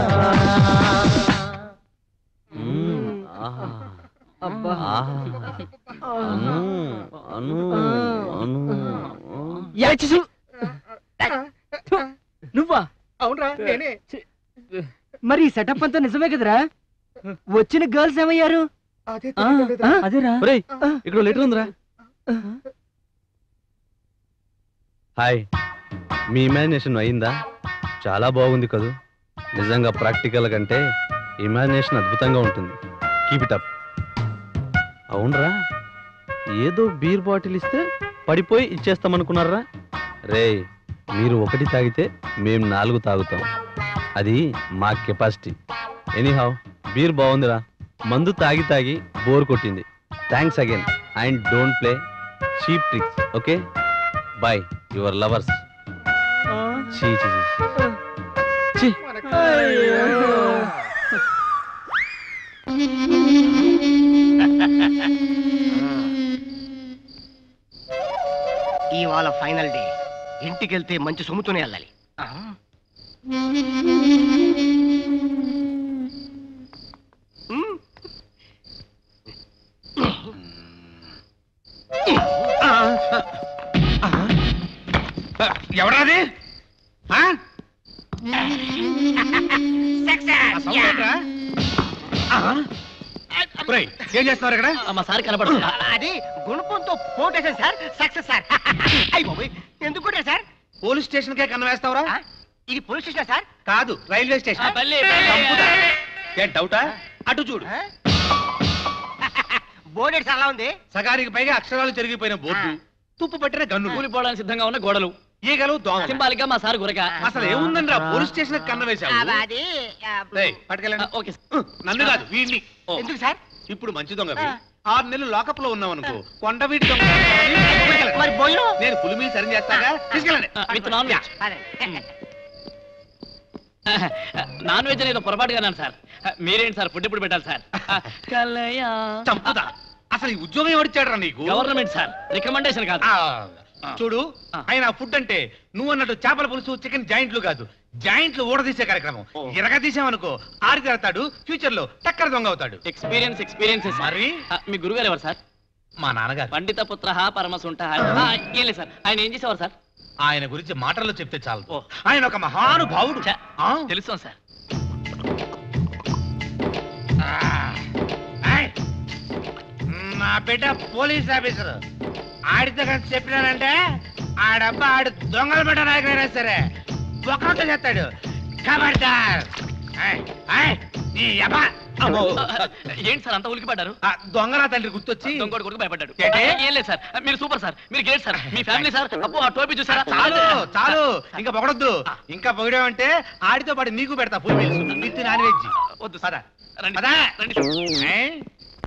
అను అను అను నువ్వా అవునరా మరి ఈ సెటప్ అంతా నిజమే కదరా వచ్చిన గర్ల్స్ ఏమయ్యారు ఆ, ఆ, అదేరా ఒరేయ్, ఇక్కడ లెటర్ ఉందిరా హాయ్ మీ ఇమాజినేషన్ అయిందా చాలా బాగుంది కదూ నిజంగా ప్రాక్టికల్ కంటే ఇమాజినేషన్ అద్భుతంగా ఉంటుంది కీప్ ఇట్ అప్ అవునరా ఏదో బీర్ బాటిల్ ఇస్తే పడిపోయి ఇచ్చేస్తామనుకున్నారా రే మీరు ఒకటి తాగితే మేం నాలుగు తాగుతాం అది మా కెపాసిటీ ఎనీహౌ బీర్ బాగుందిరా మందు తాగి తాగి బోర్ కొట్టింది thanks again and don't play cheap tricks okay bye your lovers చీ చీ చీ ఇవాళ ఫైనల్ డే ఇంటికి వెళ్తే మంచి సొమ్ముతోనే వెళ్ళాలి ఎవరాది ఆ? ఆ సౌండ్ ఏంట్రా? ఆ? ఒరేయ్, ఏం చేస్తున్నారు ఇక్కడ మా సార్ కనపడుతున్నా అది గుణపంతో పోటేశాను సార్ సక్సెస్ సార్ అయ్యి బాబోయ్ ఎందుకు కొట్టారు సార్ పోలీస్ స్టేషన్ కే కన్ను వేస్తావురా ఇది పోలీస్ స్టేషన్ సార్ కాదు రైల్వే స్టేషన్ చంపుతా. ఏ డౌటా అటు చూడు బోర్డు సార్ అలా ఉంది సగానికి పైగా అక్షరాలు చెరిగిపోయిన బోర్డు తుప్పు పట్టిన గన్ను కూలిపోవడానికి సిద్ధంగా ఉన్న గోడలు ఈగలు దోమ సింబాలిక్ గా మా సార్ గురక అసలు ఏముందని రా పోలీస్ స్టేషన్ కన్న వేశావు అది రేయ్, పట్టుకెళ్ళండి ఓకే నన్ను కాదు వీడిని ఎందుకు సార్ ఇప్పుడు మంచి దొంగ ఆరు నెలలు లాకప్ లో ఉన్నాం అనుకో కొండ వీడి దొంగ మరి బోయిలో నేను పులి మీద సరి చేస్తాగా తీసుకెళ్ళండి with non veg non veg అనేది పొరపాటుగా అన్నాను సార్ మీరేంటి సార్ ఫుడ్ ఎప్పుడు పెట్టాలి సార్ కలయా చంపుతా అసలు ఈ ఉద్యోగం ఎవరిచ్చాడరా నీకు గవర్నమెంట్ సార్ రికమెండేషన్ కాదు ఆ, చూడు ఆయన ఫుడ్ అంటే నువ్వు అన్నట్టు చేపల పులుసు చికెన్ జాయింట్లు కాదు జాయింట్లు ఊడదీసే కార్యక్రమం ఇరగ తీసామనుకో ఆరి తెరతాడు ఫ్యూచర్ లో టక్కర దొంగ అవుతాడు ఎక్స్పీరియన్స్ ఎక్స్పీరియన్స్ మరి మీ గురుగారు ఎవరు సార్ మా నాన్నగారు పండిత పుత్ర పరమసుంట ఏం లేదు సార్ ఆయన ఏం చేసేవారు సార్ ఆయన గురించి మాటల్లో చెప్తే చాలు ఆయన ఒక మహానుభావుడు ఆ? తెలుసు సార్ ఆయ్. నా బిడ్డ పోలీస్ ఆఫీసర్ ఆడితో కలిసి చెప్పినానంటే ఆడబ్బా ఆడు దొంగల బిడ్డ నాయకుడైనా సరే ఒక్కరితో చేస్తాడు ఖబర్దార్ ఆయ్, ఆయ్, నీ యబ్బా. అమ్మో. ఏంటి సార్ అంత ఉలికి పడ్డారు ఆ, దొంగరా తండ్రి గుర్తొచ్చి దొంగోడు కొడుకు భయపడ్డాడు ఏంటి? ఏం లేదు సార్ మీరు సూపర్ సార్ మీరు గ్రేట్ సార్ మీ ఫ్యామిలీ సార్ అప్పు ఆ టోపీ చూసారా చాలు చాలు ఇంకా పొగడొద్దు ఇంకా పొగిడామంటే ఆడితో పాటు నీకు పెడతా full meals with non veg వద్దు పద రండి పద రండి సార్. ఏయ్.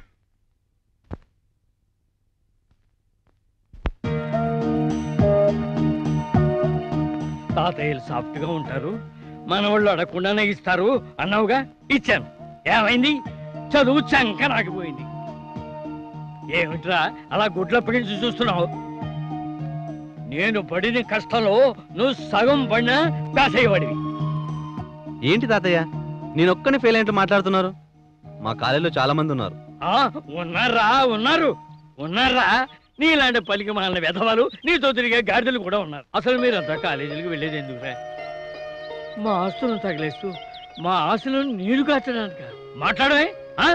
తాతయ్యలు సాఫ్ట్ గా ఉంటారు మనవాళ్ళు అడగకుండానే ఇస్తారు అన్నావుగా ఇచ్చాను ఏమైంది చదువు చంక నాకిపోయింది ఏమిట్రా అలా గుడ్లప్పగించి చూస్తున్నావు నేను పడిన కష్టంలో నువ్వు సగం పడినా పాస్ అయ్యేవాడివి ఏంటి తాతయ్య నేను ఒక్కని ఫెయిల్ అయినట్టు మాట్లాడుతున్నారు మా కాలేజీలో చాలా మంది ఉన్నారు ఆ, ఉన్నారా ఉన్నారు ఉన్నారా నీలాంటి పలికి మాలిన వెధవాలు నీతో తిరిగే గాడిదలు కూడా ఉన్నారు అసలు మీరంతా కాలేజీలకు వెళ్ళేది ఎందుకురా మా ఆస్తులను తగిలేస్తూ మా ఆశలను నీరు కాచడానికి మాట్లాడమే ఆ?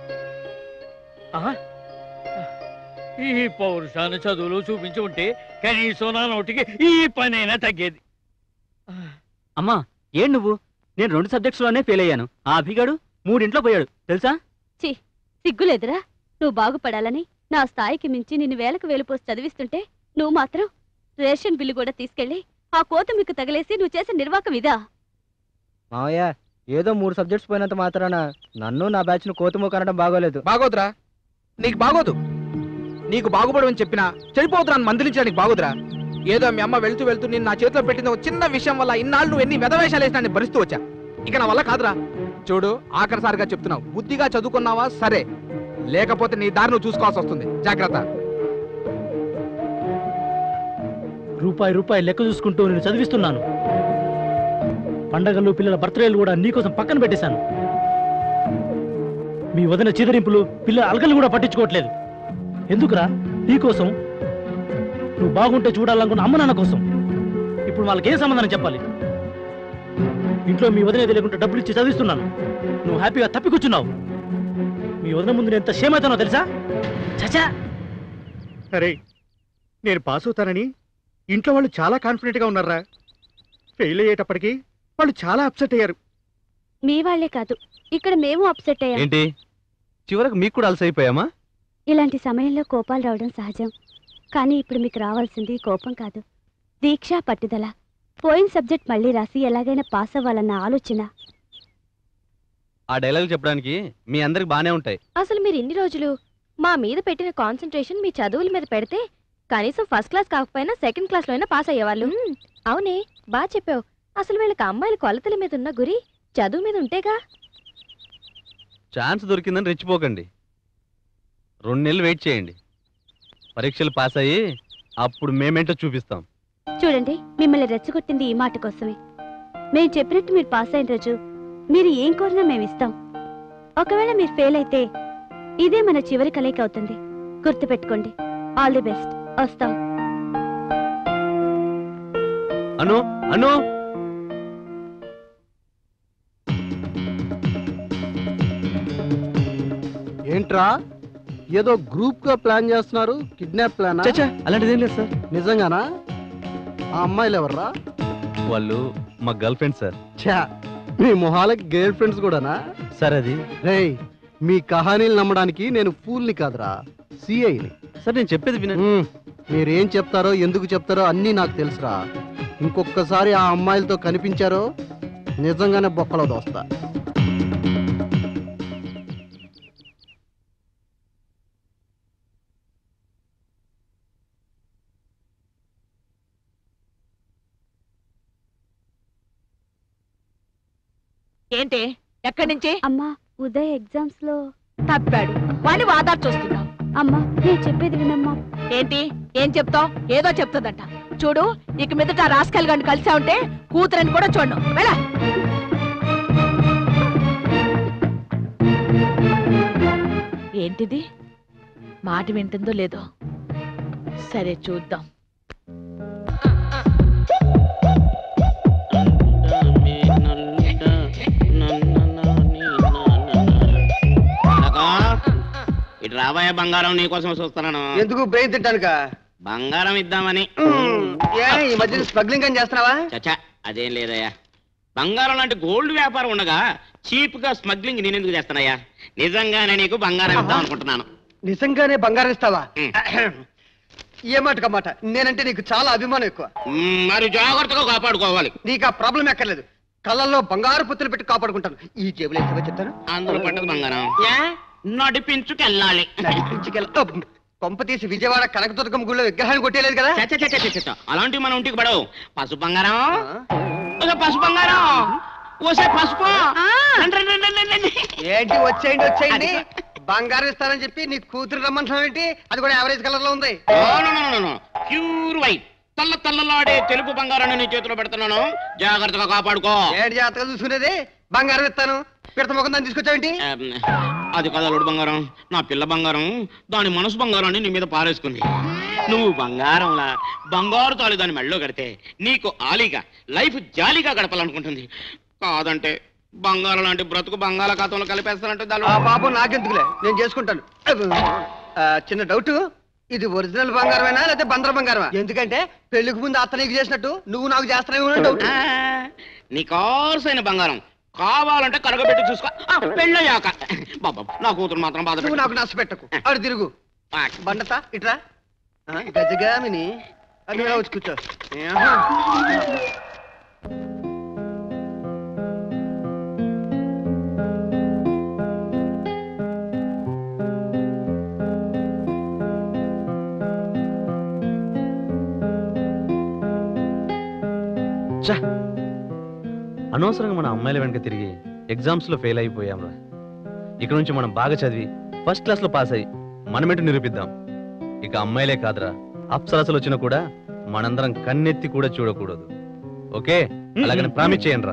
ఆ? ఈ పౌరుషాన్ని చదువులు చూపించి ఉంటే కనీసం నా నోటికి ఈ పనైనా తగ్గేది అమ్మా ఏం నువ్వు నేను రెండు సబ్జెక్ట్స్ లోనే ఫెయిల్ అయ్యాను ఆ అభిగాడు మూడింట్లో పోయాడు తెలుసా చి సిగ్గులేదురా నువ్వు బాగుపడాలని నా స్థాయికి మించి నిన్ను వేలకు వేలు పోసి చదివిస్తుంటే నువ్వు మాత్రం రేషన్ బిల్లు కూడా తీసుకెళ్లి ఆ కోత మీకు తగిలేసి నువ్వు చేసిన నిర్వాకం ఇదా మావయ్య ఏదో మూడు సబ్జెక్ట్స్ పోయినంత మాత్రాన నన్ను నా బ్యాచ్ ను కోతుమో కనడం బాగోలేదు బాగోదురా నీకు బాగోదు నీకు బాగుపడమని చెప్పినా చెడిపోతున్నా మందలించడానికి బాగోదురా ఏదో మీ అమ్మ వెళ్తూ వెళ్తూ నేను నా చేతిలో పెట్టిన ఒక చిన్న విషయం వల్ల ఇన్నాళ్ళు నువ్వు ఎన్ని వెధవేషాలు వేసినా నేను భరిస్తూ వచ్చా ఇక నా వల్ల కాదురా చూడు ఆఖరిసారిగా చెప్తున్నావు బుద్ధిగా చదువుకున్నావా సరే లేకపోతే నీ దారి నువ్వు చూసుకోవాల్సి వస్తుంది జాగ్రత్త రూపాయి రూపాయి లెక్క చూసుకుంటూ నేను చదివిస్తున్నాను పండగలు పిల్లల బర్త్డేలు కూడా నీకోసం పక్కన పెట్టేశాను మీ వదిన చిదరింపులు పిల్లల అలకలు కూడా పట్టించుకోవట్లేదు ఎందుకురా నీకోసం నువ్వు బాగుంటే చూడాలనుకున్న అమ్మ నాన్న కోసం ఇప్పుడు వాళ్ళకి ఏం సమాధానం చెప్పాలి ఇంట్లో మీ వదిన తెలియకుండా డబ్బులు ఇచ్చి చదివిస్తున్నాను నువ్వు హ్యాపీగా తప్పికొచ్చున్నావు మీ వదిన ముందు నేను ఎంత షేమ్ అవుతానో తెలుసా చచా అరే నేను పాస్ అవుతానని ఇంట్లో వాళ్ళు చాలా కాన్ఫిడెంట్ గా ఉన్నారా ఫెయిల్ అయ్యేటప్పటికి వాళ్ళు చాలా అప్సెట్ అయ్యారు మీ వాళ్ళే కాదు ఇక్కడ మేము అప్సెట్ అయ్యాం ఏంటి చివరకు మీకు కూడా అలసైపోయామా ఇలాంటి సమయంలో కోపాలు రావడం సహజం కానీ ఇప్పుడు మీకు రావాల్సింది కోపం కాదు దీక్ష పట్టుదల పోయిన సబ్జెక్ట్ మళ్ళీ రాసి ఎలాగైనా పాస్ అవ్వాలన్న ఆలోచన ఆ డైలాగ్ చెప్పడానికి మీ అందరికి బానే ఉంటాయి అసలు మీరు ఇన్ని రోజులు మా మీద పెట్టిన కాన్సన్ట్రేషన్ మీ చదువుల మీద పెడితే కనీసం ఫస్ట్ క్లాస్ కాకపోయినా సెకండ్ క్లాస్లో అయినా పాస్ అయ్యేవాళ్ళు అవునే బాగా చెప్పావు అసలు వీళ్ళకి అమ్మాయిల కొలతల మీద ఉన్న గురి చదువు మీద ఉంటేగా ఛాన్స్ దొరికిందని రెచ్చిపోకండి రెండు నెలలు వెయిట్ చేయండి పరీక్షలు పాస్ అయ్యి అప్పుడు మేమేంటో చూపిస్తాం చూడండి మిమ్మల్ని రెచ్చగొట్టింది ఈ మాట కోసమే మేము చెప్పినట్టు మీరు పాస్ అయిన రోజు మీరు ఏం కోరినా మేము ఇస్తాం ఒకవేళ మీరు ఫెయిల్ అయితే ఇదే మన చివరి కలయిక అవుతుంది గుర్తుపెట్టుకోండి ఆల్ ది బెస్ట్ వస్తాం అను అను ఏంట్రా ఏదో గ్రూప్ గా ప్లాన్ చేస్తున్నారు కిడ్నాప్ ప్లాన్ చచ్చా, అలాంటిదేం లేదు సార్ నిజంగానా ఆ అమ్మాయిలు ఎవర్రా వాళ్ళు మా గర్ల్ ఫ్రెండ్ సార్ ఛా మీ మొహాలకి గర్ల్ ఫ్రెండ్స్ కూడానా సార్ అది రేయ్ మీ కహానీలు నమ్మడానికి నేను ఫూల్ని కాదురా సిఐని సార్ నేను చెప్పేది విన మీరేం చెప్తారో ఎందుకు చెప్తారో అన్నీ నాకు తెలుసురా ఇంకొకసారి ఆ అమ్మాయిలతో కనిపించారో నిజంగానే బొక్కలో దోస్తా ఏంటి ఎక్కడి నుంచి అమ్మా ఉదయ్ ఎగ్జామ్స్ లో తప్పాడు వాణ్ణి వాదారు చూస్తున్నావు అమ్మా నేను చెప్పేది వినమ్మా ఏంటి ఏం చెప్తావు ఏదో చెప్తుందంట చూడు ఇక మీదట ఆ రాస్కల్ గారిని కలిసా ఉంటే కూతురని కూడా చూడను వెళ్ళ ఏంటిది మాట వింటుందో లేదో సరే చూద్దాం ఇటు రాబోయే బంగారం నీకోసం చూస్తున్నాను ఎందుకు బ్రెయిన్ తింటానుక బంగారం ఇద్దామని ఏ ఈ మధ్యన స్మగ్లింగ్ అని చేస్తున్నావా చచ్చా అదేం లేదయ్యా బంగారం లాంటి గోల్డ్ వ్యాపారం ఉండగా చీప్ గా స్మగ్లింగ్ నేనెందుకు చేస్తానయ్యా నిజంగానే నీకు బంగారం ఇద్దాం అనుకుంటున్నాను నిజంగానే బంగారం ఇస్తావా ఏ మాట మాట నేనంటే నీకు చాలా అభిమానం ఎక్కువ మ్మ్, మరి జాగ్రత్తగా కాపాడుకోవాలి నీకు ఆ ప్రాబ్లం ఎక్కర్లేదు కళ్ళల్లో బంగారు పుత్తులు పెట్టి కాపాడుకుంటాను ఈ జేబులో ఎంతగా చెప్తాను అందులో పట్టదు బంగారం నడిపించుకెళ్ళాలి నడిపించుకెళ్ళ కొంప తీసి విజయవాడ కనకదుర్గం గుళ్ళో విగ్రహాన్ని కొట్టేయలేదు కదా చచ్చ చచ్చ చచ్చ చచ్చ. అలాంటివి మన ఇంటికి పడవు పసుపు బంగారం ఓసే పసుపు బంగారం ఓసే పసుపు రండి, రండి, రండి, రండి, రండి. ఏంటి వచ్చేయండి వచ్చేయండి బంగారం ఇస్తానని చెప్పి నీ కూతురు రమ్మంటున్నావు ఏంటి అది కూడా యావరేజ్ కలర్ లో ఉంది oh, no, no, no, no. Pure white తల్ల తల్లలాడే తెలుపు బంగారాన్ని నీ చేతిలో పెడుతున్నాను జాగ్రత్తగా కాపాడుకో ఏంటి జాగ్రత్తగా చూసుకునేది బంగారం ఇస్తాను పిడత ముఖం దాన్ని తీసుకొచ్చావేంటి ఆమ్, అది కదా అల్లుడు బంగారం నా పిల్ల బంగారం దాని మనసు బంగారాన్ని నీ మీద పారేసుకుంది నువ్వు బంగారంలా బంగారు తాళి దాని మెళ్ళో కడితే నీకు ఆలీగా లైఫ్ జాలీగా గడపాలనుకుంటుంది కాదంటే బంగారం లాంటి బ్రతుకు బంగాళాఖాతంలో కలిపేస్తానంటే ఆ పాపం నాకెందుకులే నేను చేసుకుంటాను ఆ, చిన్న డౌట్ ఇది ఒరిజినల్ బంగారమేనా లేకపోతే బందర బంగారమా ఎందుకంటే పెళ్లికి ముందు అత్త నీకు చేసినట్టు నువ్వు నాకు చేస్తున్నావు డౌట్ నీ కాల్సైన బంగారం కావాలంటే కరగబెట్టి చూసుకో ఆ, పెళ్ళయ్యాక బాబా నా కూతురు మాత్రం బాధ నువ్వు నాకు నష్టపెట్టకు అడు తిరుగు బండత ఇట్రా ఆ, గజగామిని అది ఇలా వచ్చి కూర్చో ఏహా. ఛ! అనవసరంగా మన అమ్మాయిల వెనక తిరిగి ఎగ్జామ్స్ లో ఫెయిల్ అయిపోయాంరా ఇక నుంచి మనం బాగా చదివి ఫస్ట్ క్లాస్ లో పాస్ అయ్యి మనమేంటో నిరూపిద్దాం ఇక అమ్మాయిలే కాదురా అప్సరసలు వచ్చినా కూడా మనందరం కన్నెత్తి కూడా చూడకూడదు ఓకే అలాగని ప్రామిస్ చేయండి రా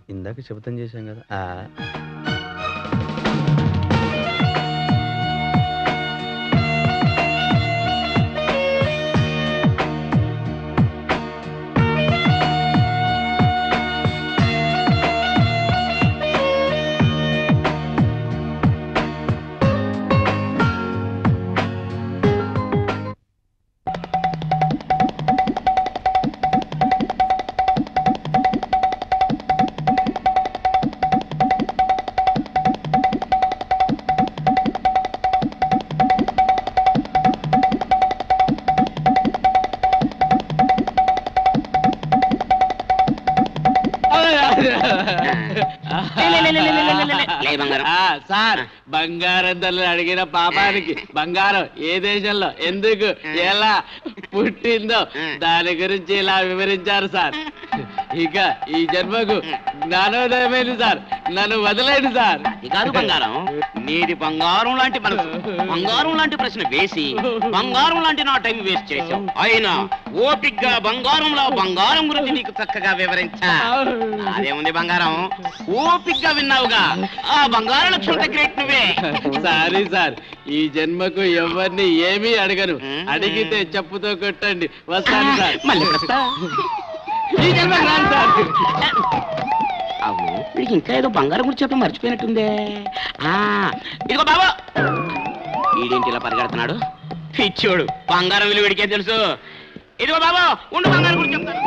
ఇందాక శబ్దం చేశాం కదా ఆ. లే బంగారం ఆ, సార్ బంగారం ధరలు అడిగిన పాపానికి బంగారం ఏ దేశంలో ఎందుకు ఎలా పుట్టిందో దాని గురించి ఇలా వివరించారు సార్ ఇక ఈ జన్మకు జ్ఞానోదయమైంది సార్ నన్ను వదిలేండి సార్ అది కాదు బంగారం నీది బంగారం లాంటి మనసు బంగారం లాంటి ప్రశ్న వేసి బంగారం లాంటి నా టైం వేస్ట్ చేసావు అయినా ఓపిగ్గా బంగారంలో బంగారం గురించి నీకు చక్కగా వివరించా అదేముంది బంగారం ఓపిగ్గా విన్నావుగా ఆ బంగారం లక్షణం గ్రేట్ నువ్వే సారీ సార్ ఈ జన్మకు ఎవరిని ఏమీ అడగను అడిగితే చెప్పుతో కొట్టండి వస్తాను సార్ మళ్ళీ వస్తా. ఈ జన్మకు రాను సార్ అవును వీడికి ఇంకా ఏదో బంగారం గురించి చెప్పి మర్చిపోయినట్టుందే ఆ ఇదిగో బాబా వీడేంటి ఇలా పరిగెడుతున్నాడు పిచ్చోడు బంగారం విలువ వీడికే తెలుసు ఇదిగో బాబా ఉండు బంగారం గురించి చెప్తాను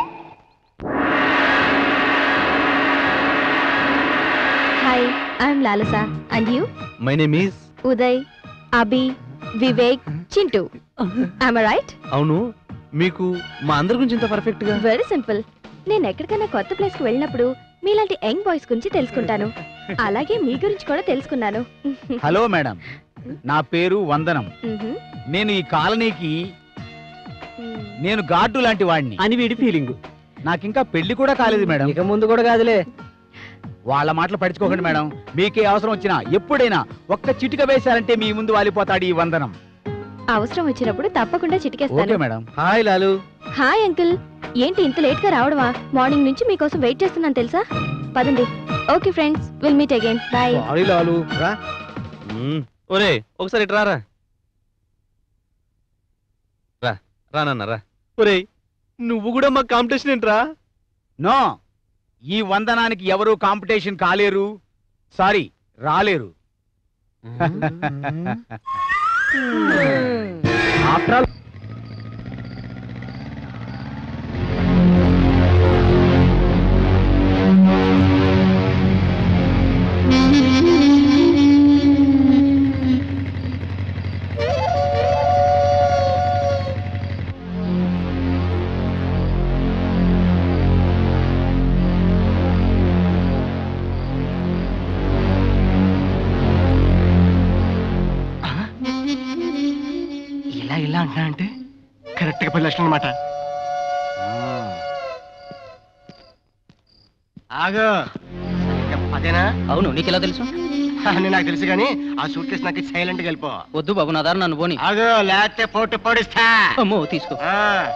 hi I'm Lalasa and you my name is Uday Abhi Vivek Chintu I'm right అవును మీకు మా అందరి గురించి ఇంత పర్ఫెక్ట్ గా వెరీ సింపుల్ నేను ఎక్కడికైనా కొత్త ప్లేస్ కి వెళ్ళినప్పుడు మీలాంటి యంగ్ బాయ్స్ గురించి తెలుసుకుంటాను అలాగే మీ గురించి కూడా తెలుసుకున్నాను హలో మేడం నా పేరు వందనం మ్హూ. నేను ఈ కాలనీకి నేను గార్డు లాంటి వాడిని అని వీడి ఫీలింగ్ నాకింకా పెళ్లి కూడా కాలేదు మేడం ఇక ముందు కూడా కాదులే వాళ్ళ మాటలు పడుచుకోకండి మేడం మీకే అవసరం వచ్చినా ఎప్పుడైనా ఒక్క చిటిక వేశారంటే మీ ముందు వాలిపోతాడు ఈ వందనం అవసరం వచ్చినప్పుడు తప్పకుండా ఓకే చిటికేస్తాను madam hi Lalu hi uncle ఏంటి ఇంత లేట్ గా రావడమా మార్నింగ్ నుంచి మీకోసం వెయిట్ చేస్తున్నాను తెలుసా పదండి okay friends will meet again bye sorry Lalu రా మ్మ్. ఒరే ఒకసారి ఇటు రారా రా రానన్న రా ఒరే నువ్వు కూడా మా కాంపిటీషన్ ఏంట్రా నో ఈ వందనానికి ఎవరు కాంపిటీషన్ కాలేరు సారీ రాలేరు ఆఫ్టర్ ఆల్ ఇలా ఇలా అంటున్నా అంటే కరెక్ట్ గా పది లక్షలు అనమాట ఆగు అదేనా అవును నీకెలా తెలుసు అని నాకు తెలుసు కానీ ఆ సూట్ కేసు నాకు సైలెంట్ గా వెళ్ళిపో వద్దు బాబు నా దారి నన్ను పోని ఆగు లేకపోతే పోటు పొడిస్తా అమ్మో తీసుకో ఆ.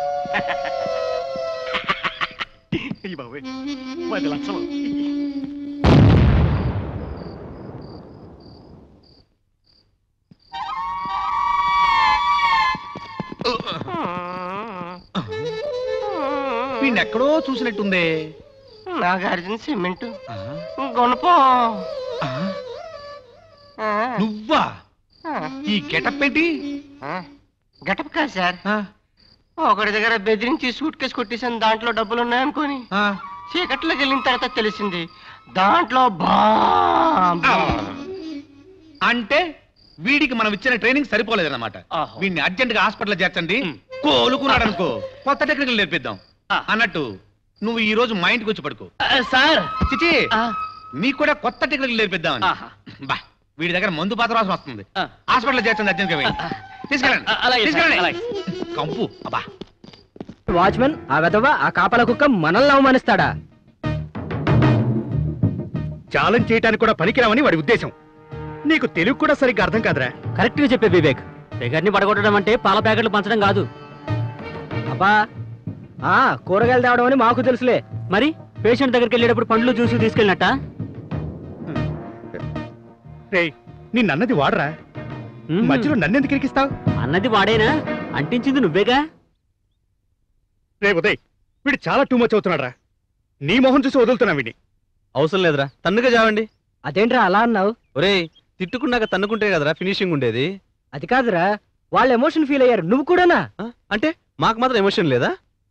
అయ్య బాబోయ్, పది లక్షలు వీడిని ఎక్కడో చూసినట్టుందే నాగార్జున సిమెంట్ గుణపం నువ్వా ఈ గెటప్ ఏంటి గటప్ కాదు సార్ ఒకటి దగ్గర బెదిరించి సూట్ కేసు కొట్టేసాను దాంట్లో డబ్బులు ఉన్నాయనుకోని చీకట్లోకి వెళ్ళిన తర్వాత తెలిసింది దాంట్లో బాంబు. అంటే వీడికి మనం ఇచ్చిన ట్రైనింగ్ సరిపోలేదన్నమాట వీడిని అర్జెంట్ గా హాస్పిటల్ చేర్చండి కోలుకున్నాడు అనుకో కొత్త టెక్నికల్ నేర్పిద్దాం అన్నట్టు నువ్వు ఈ రోజు మా ఇంటికి వచ్చి పడుకో సార్ చిచి నీకు కూడా కొత్త టెక్నికల్ నేర్పిద్దామని బా వీడి దగ్గర మందు పాత్ర వాసన వస్తుంది హాస్పిటల్ చేర్చండి అర్జెంట్ గా వెళ్ళి. తీసుకెళ్ళండి అలాగే సార్, తీసుకెళ్ళండి అలాగే. కంపు అబ్బా వాచ్మెన్ ఆ వెధవ ఆ కాపల కుక్క మనల్ని అవమానిస్తాడా ఛాలెంజ్ చేయడానికి కూడా పనికిరామని వాడి ఉద్దేశం నీకు తెలుగు కూడా సరిగ్గా అర్థం కాదురా కరెక్ట్ గా చెప్పే వివేక్ ఫిగర్ని పడగొట్టడం అంటే పాల ప్యాకెట్లు పంచడం కాదు అబ్బా ఆ కూరగాయలు తేవడం అని మాకు తెలుసులే మరి పేషెంట్ దగ్గరికి వెళ్ళేటప్పుడు పండ్లు జ్యూస్ తీసుకెళ్ళినట్ట రేయ్ నిన్నన్నది వాడరా మధ్యలో నన్నెందుకు ఇరికిస్తావు అన్నది వాడేనా అంటించింది నువ్వేగా రే ఉదయ్ వీడు చాలా టూ మచ్ అవుతున్నాడు నీ మొహం చూసి వదులుతున్నా వీడిని అవసరం లేదురా తన్నుగా చావండి అదేంట్రా అలా అన్నావు ఒరేయ్ తిట్టుకున్నాక తన్నుకుంటే కదరా ఫినిషింగ్ ఉండేది అది కాదురా వాళ్ళు ఎమోషన్ ఫీల్ అయ్యారు నువ్వు కూడానా అంటే మాకు మాత్రం ఎమోషన్ లేదా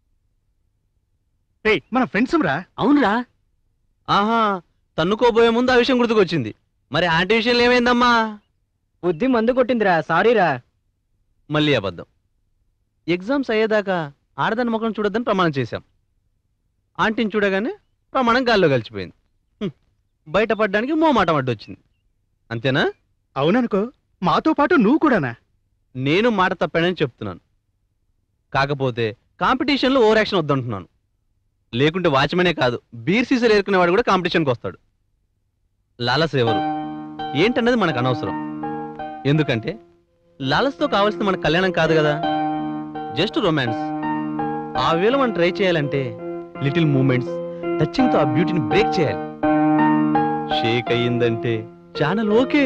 రే మన ఫ్రెండ్స్ రా అవునరా ఆహా తన్నుకోబోయే ముందు ఆ విషయం గుర్తుకొచ్చింది మరి ఆంటీ విషయంలో ఏమైందమ్మా బుద్ధి మందు కొట్టిందిరా సారీరా మళ్ళీ అబద్ధం ఎగ్జామ్స్ అయ్యేదాకా ఆడదాని ముఖం చూడొద్దని ప్రమాణం చేశాం ఆంటీని చూడగానే ప్రమాణం గాల్లో కలిసిపోయింది హ్మ్. బయటపడడానికి మోమాటం అడ్డొచ్చింది అంతేనా అవుననుకో మాతో పాటు నువ్వు కూడానా నేను మాట తప్పానని చెప్తున్నాను కాకపోతే కాంపిటీషన్లో ఓవర్ యాక్షన్ వద్దంటున్నాను లేకుంటే వాచ్మెనే కాదు బీర్ సీసర్ ఏరుకునేవాడు కూడా కాంపిటీషన్కి వస్తాడు లాలస్ ఎవరు ఏంటన్నది మనకు అనవసరం ఎందుకంటే లాలస్తో కావాల్సింది మన కళ్యాణం కాదు కదా జస్ట్ రొమాన్స్ ఆ వేళ మనం ట్రై చేయాలంటే లిటిల్ మూమెంట్స్ టచింగ్తో ఆ బ్యూటీని బ్రేక్ చేయాలి షేక్ అయ్యిందంటే ఛానల్ ఓకే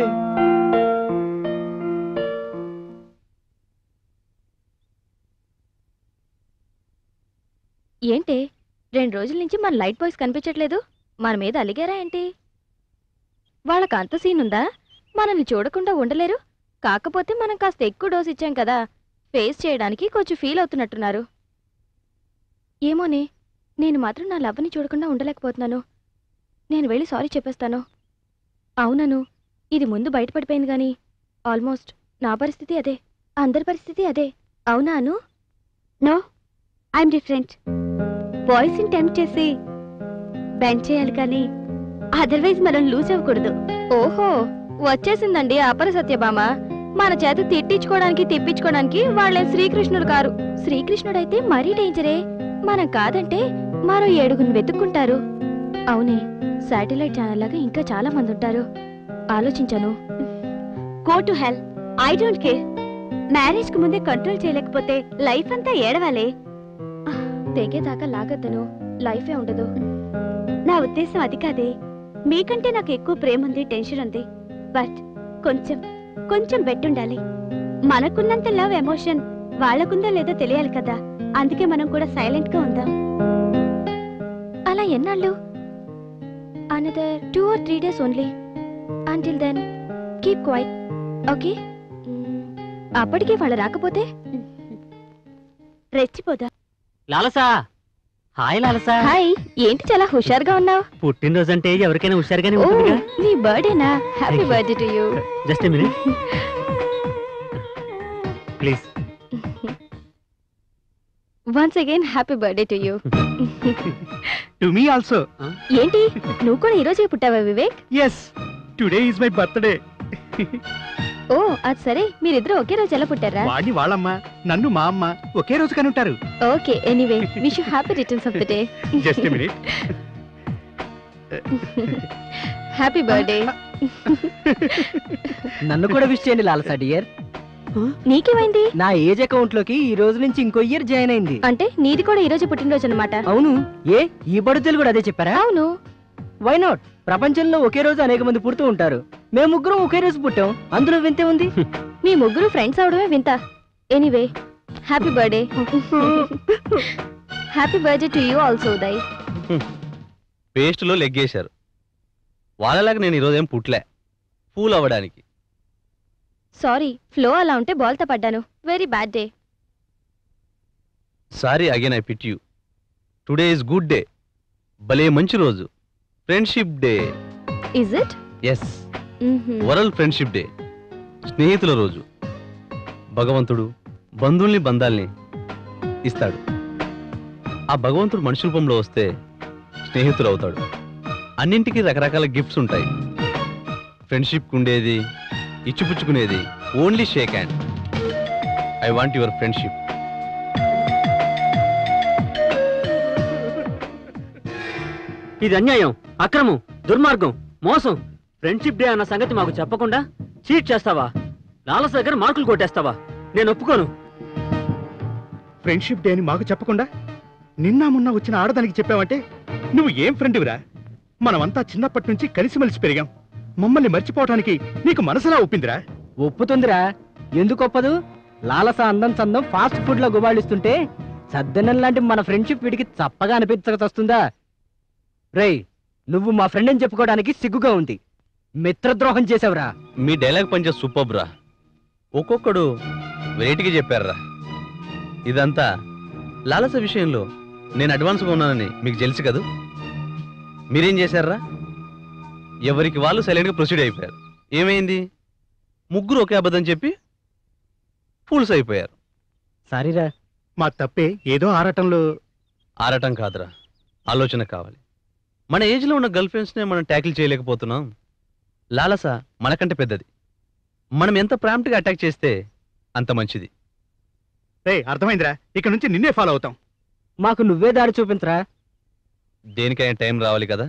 ఏంటి రెండు రోజుల నుంచి మన లైట్ బాయ్స్ కనిపించట్లేదు మన మీద అలిగారా ఏంటి వాళ్ళకి అంత సీన్ ఉందా మనల్ని చూడకుండా ఉండలేరు కాకపోతే మనం కాస్త ఎక్కువ డోస్ ఇచ్చాం కదా ఫేస్ చేయడానికి కొంచెం ఫీల్ అవుతున్నట్టున్నారు ఏమోనే నేను మాత్రం నా లవ్ని చూడకుండా ఉండలేకపోతున్నాను నేను వెళ్ళి సారీ చెప్పేస్తాను అవునను ఇది ముందు బయటపడిపోయింది గాని ఆల్మోస్ట్ నా పరిస్థితి అదే అందరి పరిస్థితి అదే అవునా Anu no I'm different boys ని టెంప్ట్ చేసి బెండ్ చేయాలి కానీ అదర్వైజ్ మనం లూజ్ అవ్వకూడదు ఓహో వచ్చేసిందండి అపర సత్యభామ మన చేత తిట్టించుకోవడానికి తిప్పించుకోవడానికి వాళ్ళేం శ్రీకృష్ణుడు కారు శ్రీకృష్ణుడైతే మరీ డేంజరే మనం కాదంటే మరో ఏడుగుని వెతుక్కుంటారు అవునే శాటిలైట్ ఛానల్ లాగా ఇంకా చాలా మంది ఉంటారు ఆలోచించాను go to hell I don't care marriage కు ముందే కంట్రోల్ చేయలేకపోతే లైఫ్ అంతా ఏడవాలే తెగేదాకా లాగద్దను లైఫే ఉండదు నా ఉద్దేశం అది కాదే మీకంటే నాకు ఎక్కువ ప్రేమ ఉంది టెన్షన్ ఉంది బట్ కొంచెం కొంచెం బెట్టుండాలి మనకున్నంత లవ్ ఎమోషన్ వాళ్ళకుందో లేదో తెలియాలి కదా అందుకే మనం కూడా సైలెంట్ గా ఉందాం అలా ఎన్నాళ్ళు another two or three days only until then keep quiet okay అప్పటికి వాళ్ళు రాకపోతే రెచ్చిపోదా లాలసా హాయ్ లాలసా హాయ్ ఏంటి చాలా హుషారుగా ఉన్నావు పుట్టినరోజు అంటే ఎవరికైనా హుషారుగానే ఓ ఉంటుందిగా నీ బర్త్డేనా happy Thank you. Birthday to you just minute please once again happy birthday to you to me also ఏంటి నువ్వు కూడా ఈ రోజే పుట్టావా Vivek yes today is my birthday ఓ అది సరే మీరిద్దరు ఒకే రోజు ఎలా పుట్టారా వాడిని వాళ్ళమ్మ నన్ను మా అమ్మ ఒకే రోజు కనుంటారు okay anyway wish you happy returns of the day just minute happy birthday నన్ను కూడా విష్ చేయండి లాలసా డియర్ నీకేమైంది నా ఏజ్ అకౌంట్ లోకి ఈ రోజు నుంచి ఇంకో ఇయర్ జాయిన్ అయింది అంటే నీది కూడా ఈ రోజు పుట్టినరోజు అనమాట అవును ఏ ఈ బడుతులు కూడా అదే చెప్పారా అవును వై నాట్ ప్రపంచంలో ఒకే రోజు అనేక మంది పుడుతూ ఉంటారు మేము ముగ్గురం ఒకే రోజు పుట్టాం అందులో వింతే ఉంది మీ ముగ్గురు ఫ్రెండ్స్ అవడమే వింత anyway happy birthday happy birthday to you also Uday పేస్ట్లో లెగ్గేశారు వాళ్ళలాగా నేను ఈరోజు ఏం పుట్లే ఫూల్ అవ్వడానికి సారీ ఫ్లో అలా ఉంటే బాల్తో పడ్డాను very bad day sorry again I pity you today is good day భలే మంచి రోజు friendship day is it yes world friendship day స్నేహితుల రోజు భగవంతుడు బంధువుల్ని బంధాల్ని ఇస్తాడు ఆ భగవంతుడు మనిషి రూపంలో వస్తే స్నేహితులు అవుతాడు అన్నింటికీ రకరకాల గిఫ్ట్స్ ఉంటాయి ఫ్రెండ్షిప్ ఉండేది ఇచ్చిపుచ్చుకునేది only shake hand I want your friendship ఇది అన్యాయం అక్రమం దుర్మార్గం మోసం ఫ్రెండ్షిప్ డే అన్న సంగతి మాకు చెప్పకుండా చీట్ చేస్తావా లాలస దగ్గర మార్కులు కొట్టేస్తావా నేను ఒప్పుకోను ఫ్రెండ్షిప్ డే అని మాకు చెప్పకుండా నిన్న మొన్న వచ్చిన ఆడదానికి చెప్పావంటే నువ్వు ఏం ఫ్రెండ్విరా మనమంతా చిన్నప్పటి నుంచి కలిసిమెలిసి పెరిగాం మమ్మల్ని మర్చిపోవటానికి నీకు మనసులా ఒప్పిందిరా ఒప్పుతుందిరా ఎందుకు ఒప్పదు లాలస అందం చందం ఫాస్ట్ ఫుడ్ లో గుబాళిస్తుంటే సద్దనం లాంటి మన ఫ్రెండ్షిప్ వీడికి చప్పగా అనిపించకొస్తుందా రేయ్ నువ్వు మా ఫ్రెండ్ అని చెప్పుకోవడానికి సిగ్గుగా ఉంది మిత్రద్రోహం చేసావురా మీ డైలాగ్ పంచే సూపర్ రా ఒక్కొక్కడు వెరైటీగా చెప్పారురా ఇదంతా లాలస విషయంలో నేను అడ్వాన్స్గా ఉన్నానని మీకు తెలుసు కదూ మీరేం చేశారా ఎవరికి వాళ్ళు సైలెంట్గా ప్రొసీడ్ అయిపోయారు ఏమైంది ముగ్గురు ఒకే అబద్ధం చెప్పి ఫూల్స్ అయిపోయారు సారీరా మా తప్పే ఏదో ఆరాటంలో ఆరటం కాదురా ఆలోచన కావాలి మన ఏజ్లో ఉన్న గర్ల్ ఫ్రెండ్స్నే మనం ట్యాకిల్ చేయలేకపోతున్నాం లాలస మనకంటే పెద్దది మనం ఎంత ప్రాంప్ట్గా అటాక్ చేస్తే అంత మంచిది రే అర్థమైందిరా ఇక నుంచి నిన్నే ఫాలో అవుతాం మాకు నువ్వే దారి చూపించరా దేనికైనా టైం రావాలి కదా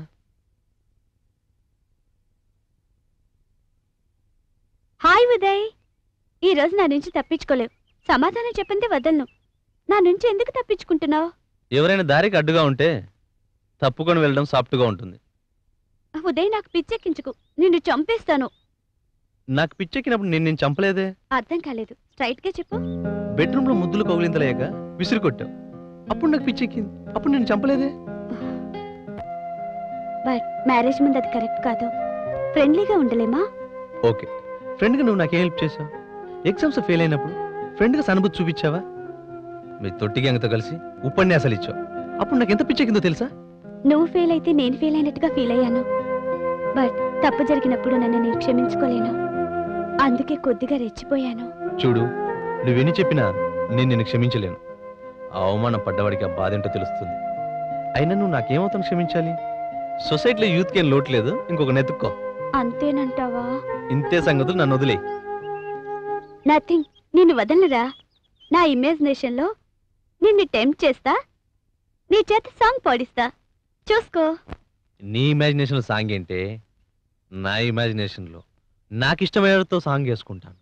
హాయ్ ఉదయ్ ఈ రోజు నా నుంచి తప్పించుకోలేవు సమాధానం చెప్పింది వదలను నా నుంచి ఎందుకు తప్పించుకుంటున్నావు ఎవరైనా దారికి అడ్డుగా ఉంటే తప్పుకొని వెళ్ళడం సాఫ్ట్గా ఉంటుంది ఉదయ్ నాకు పిచ్చెక్కించుకు నిన్ను చంపేస్తాను నాకు పిచ్చెక్కినప్పుడు నేను నేను చంపలేదే అర్థం కాలేదు స్ట్రైట్ గా చెప్పు బెడ్రూమ్లో ముద్దులు కౌలింతలేక విసిరి కొట్టావు అప్పుడు నాకు పిచ్చెక్కింది అప్పుడు నేను చంపలేదే బట్ మ్యారేజ్ ముందు అది కరెక్ట్ కాదు ఫ్రెండ్లీగా ఉండలేమా ఓకే ఫ్రెండ్గా నువ్వు నాకేం హెల్ప్ చేసావు ఎగ్జామ్స్ ఫెయిల్ అయినప్పుడు ఫ్రెండ్గా సనుభూతి చూపించావా మీ తొట్టి గ్యాంగ్తో కలిసి ఉపన్యాసాలు ఇచ్చావు అప్పుడు నాకు ఎంత పిచ్చెక్కిందో తెలుసా నువ్వు ఫెయిల్ అయితే నేను ఫెయిల్ అయినట్టుగా ఫీల్ అయ్యాను బట్ తప్పు జరిగినప్పుడు నన్ను నేను క్షమించుకోలేను అందుకే కొద్దిగా రెచ్చిపోయాను చూడు నువ్వెన్ని చెప్పినా నేను నిన్ను క్షమించలేను ఆ అవమానం పడ్డవాడికి ఆ బాధ ఏంటో తెలుస్తుంది అయినా నువ్వు నాకేమవుతాను క్షమించాలి సొసైటీలో యూత్కి ఏం లోటు లేదు ఇంకొక నెతుక్కో అంతేనంటావా ఇంతే సంగతులు నన్ను వదిలే నథింగ్ నిన్ను వదలరా నా ఇమాజినేషన్ లో నిన్ను టెంప్ట్ చేస్తా నీ చేత సాంగ్ పాడిస్తా చూసుకో నీ ఇమాజినేషన్ సాంగ్ ఏంటే నా ఇమాజినేషన్లో నాకు ఇష్టమైనతో సాంగ్ వేసుకుంటాను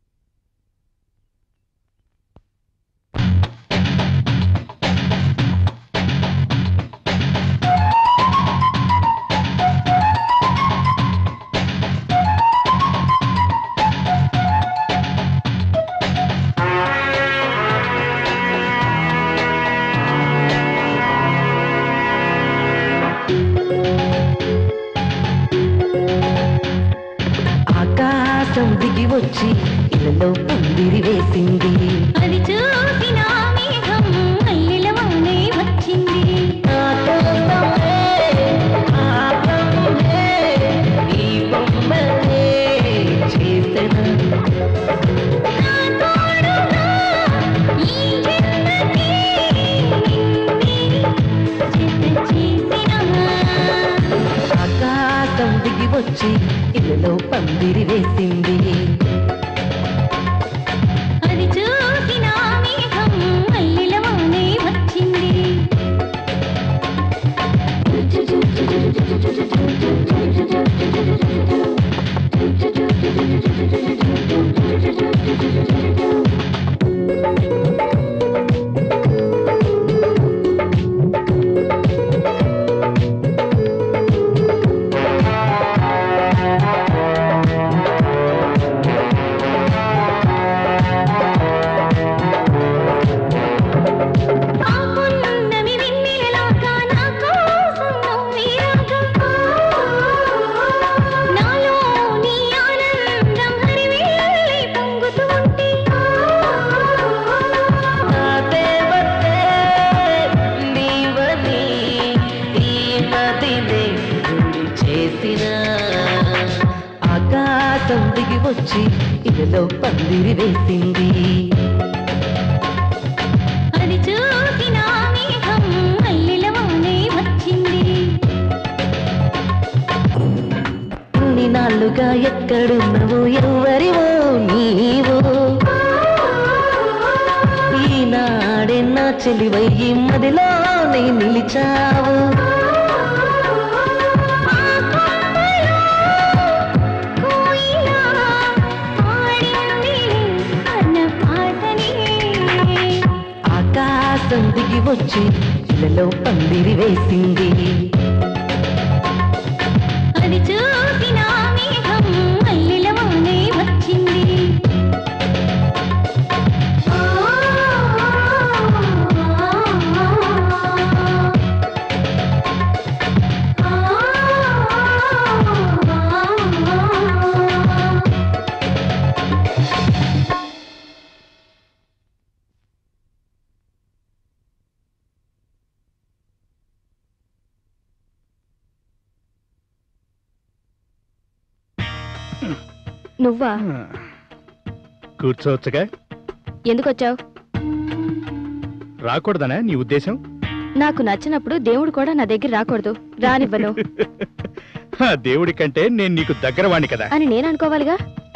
ఆకాశం దిగి వచ్చి ఇళ్ళలో పందిరి వేసింది అది చూసిన మేఘం మల్లెలవానే వచ్చింది ఈ బొమ్మనే చేసెను. ఆకాశం దిగి వచ్చి ఇళ్ళలో పందిరి వేసింది అది చూసిన మేఘం మల్లెలవానే వచ్చింది ఆ పున్నమి వెన్నెలలాగా నా కోసం నువ్వే రాగా. నాలో నీ ఆనందం హరివిల్లై పొంగుతూ ఉంటే నా దేవతే నీవని ఈ నదిని గుడి చేసిన ఆకాశం దిగి వచ్చి ఇళ్ళలో పందిరి వేసింది అది చూసిన మేఘం మల్లెలవానే వచ్చింది ఇన్ని నాళ్ళుగా ఎక్కడున్నావు ఎవరివో నీవు ఈనాడే నా చెలివయ్యి మదిలోనే నిలిచావు కోయిలా పాడింది అన్న పాటనే ఆకాశం దిగి వచ్చి ఇళ్ళలో పందిరి వేసింది నువ్వా కూర్చోవచ్చుగా ఎందుకు వచ్చావు రాకూడదనా నీ ఉద్దేశం నాకు నచ్చినప్పుడు దేవుడు కూడా నా దగ్గర రాకూడదు రానివ్వను ఆ దేవుడి కంటే నేను నీకు దగ్గరవాణ్ణి కదా అని నేను అనుకోవాలిగా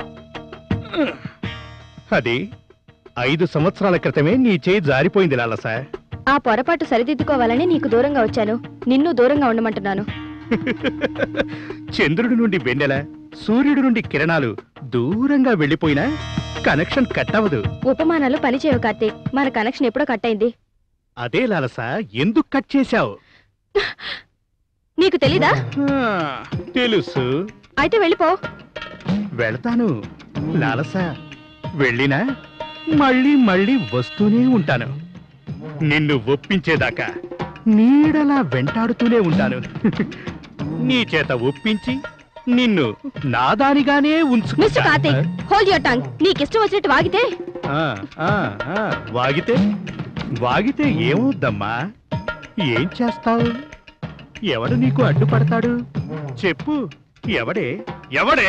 అది ఐదు సంవత్సరాల క్రితమే నీ చేయి జారిపోయింది లాలస ఆ పొరపాటు సరిదిద్దుకోవాలని నీకు దూరంగా వచ్చాను నిన్ను దూరంగా ఉండమంటున్నాను చంద్రుడి నుండి వెన్నెల సూర్యుడి నుండి కిరణాలు దూరంగా వెళ్ళిపోయినా కనెక్షన్ కట్ అవ్వదు ఉపమానాలు పనిచేయవు కార్తీక్ మన కనెక్షన్ ఎప్పుడో కట్ అయింది అదే లాలస ఎందుకు కట్ చేశావు నీకు తెలీదా తెలుసు అయితే వెళ్ళిపో వెళ్తాను లాలస వెళ్ళినా మళ్ళీ మళ్ళీ వస్తూనే ఉంటాను నిన్ను ఒప్పించేదాకా నీడలా వెంటాడుతూనే ఉంటాను నీ చేత ఒప్పించి నిన్ను నాదానిగానే మిస్టర్ కార్తీక్ ఉంచు హోల్డ్ యువర్ టంగ్ నీకిష్టం వచ్చినట్టు వాగితే ఆ, ఆ, ఆ, వాగితే వాగితే ఏమవుద్దమ్మా ఏం చేస్తావు ఎవడు నీకు అడ్డుపడతాడు చెప్పు ఎవడే ఎవడే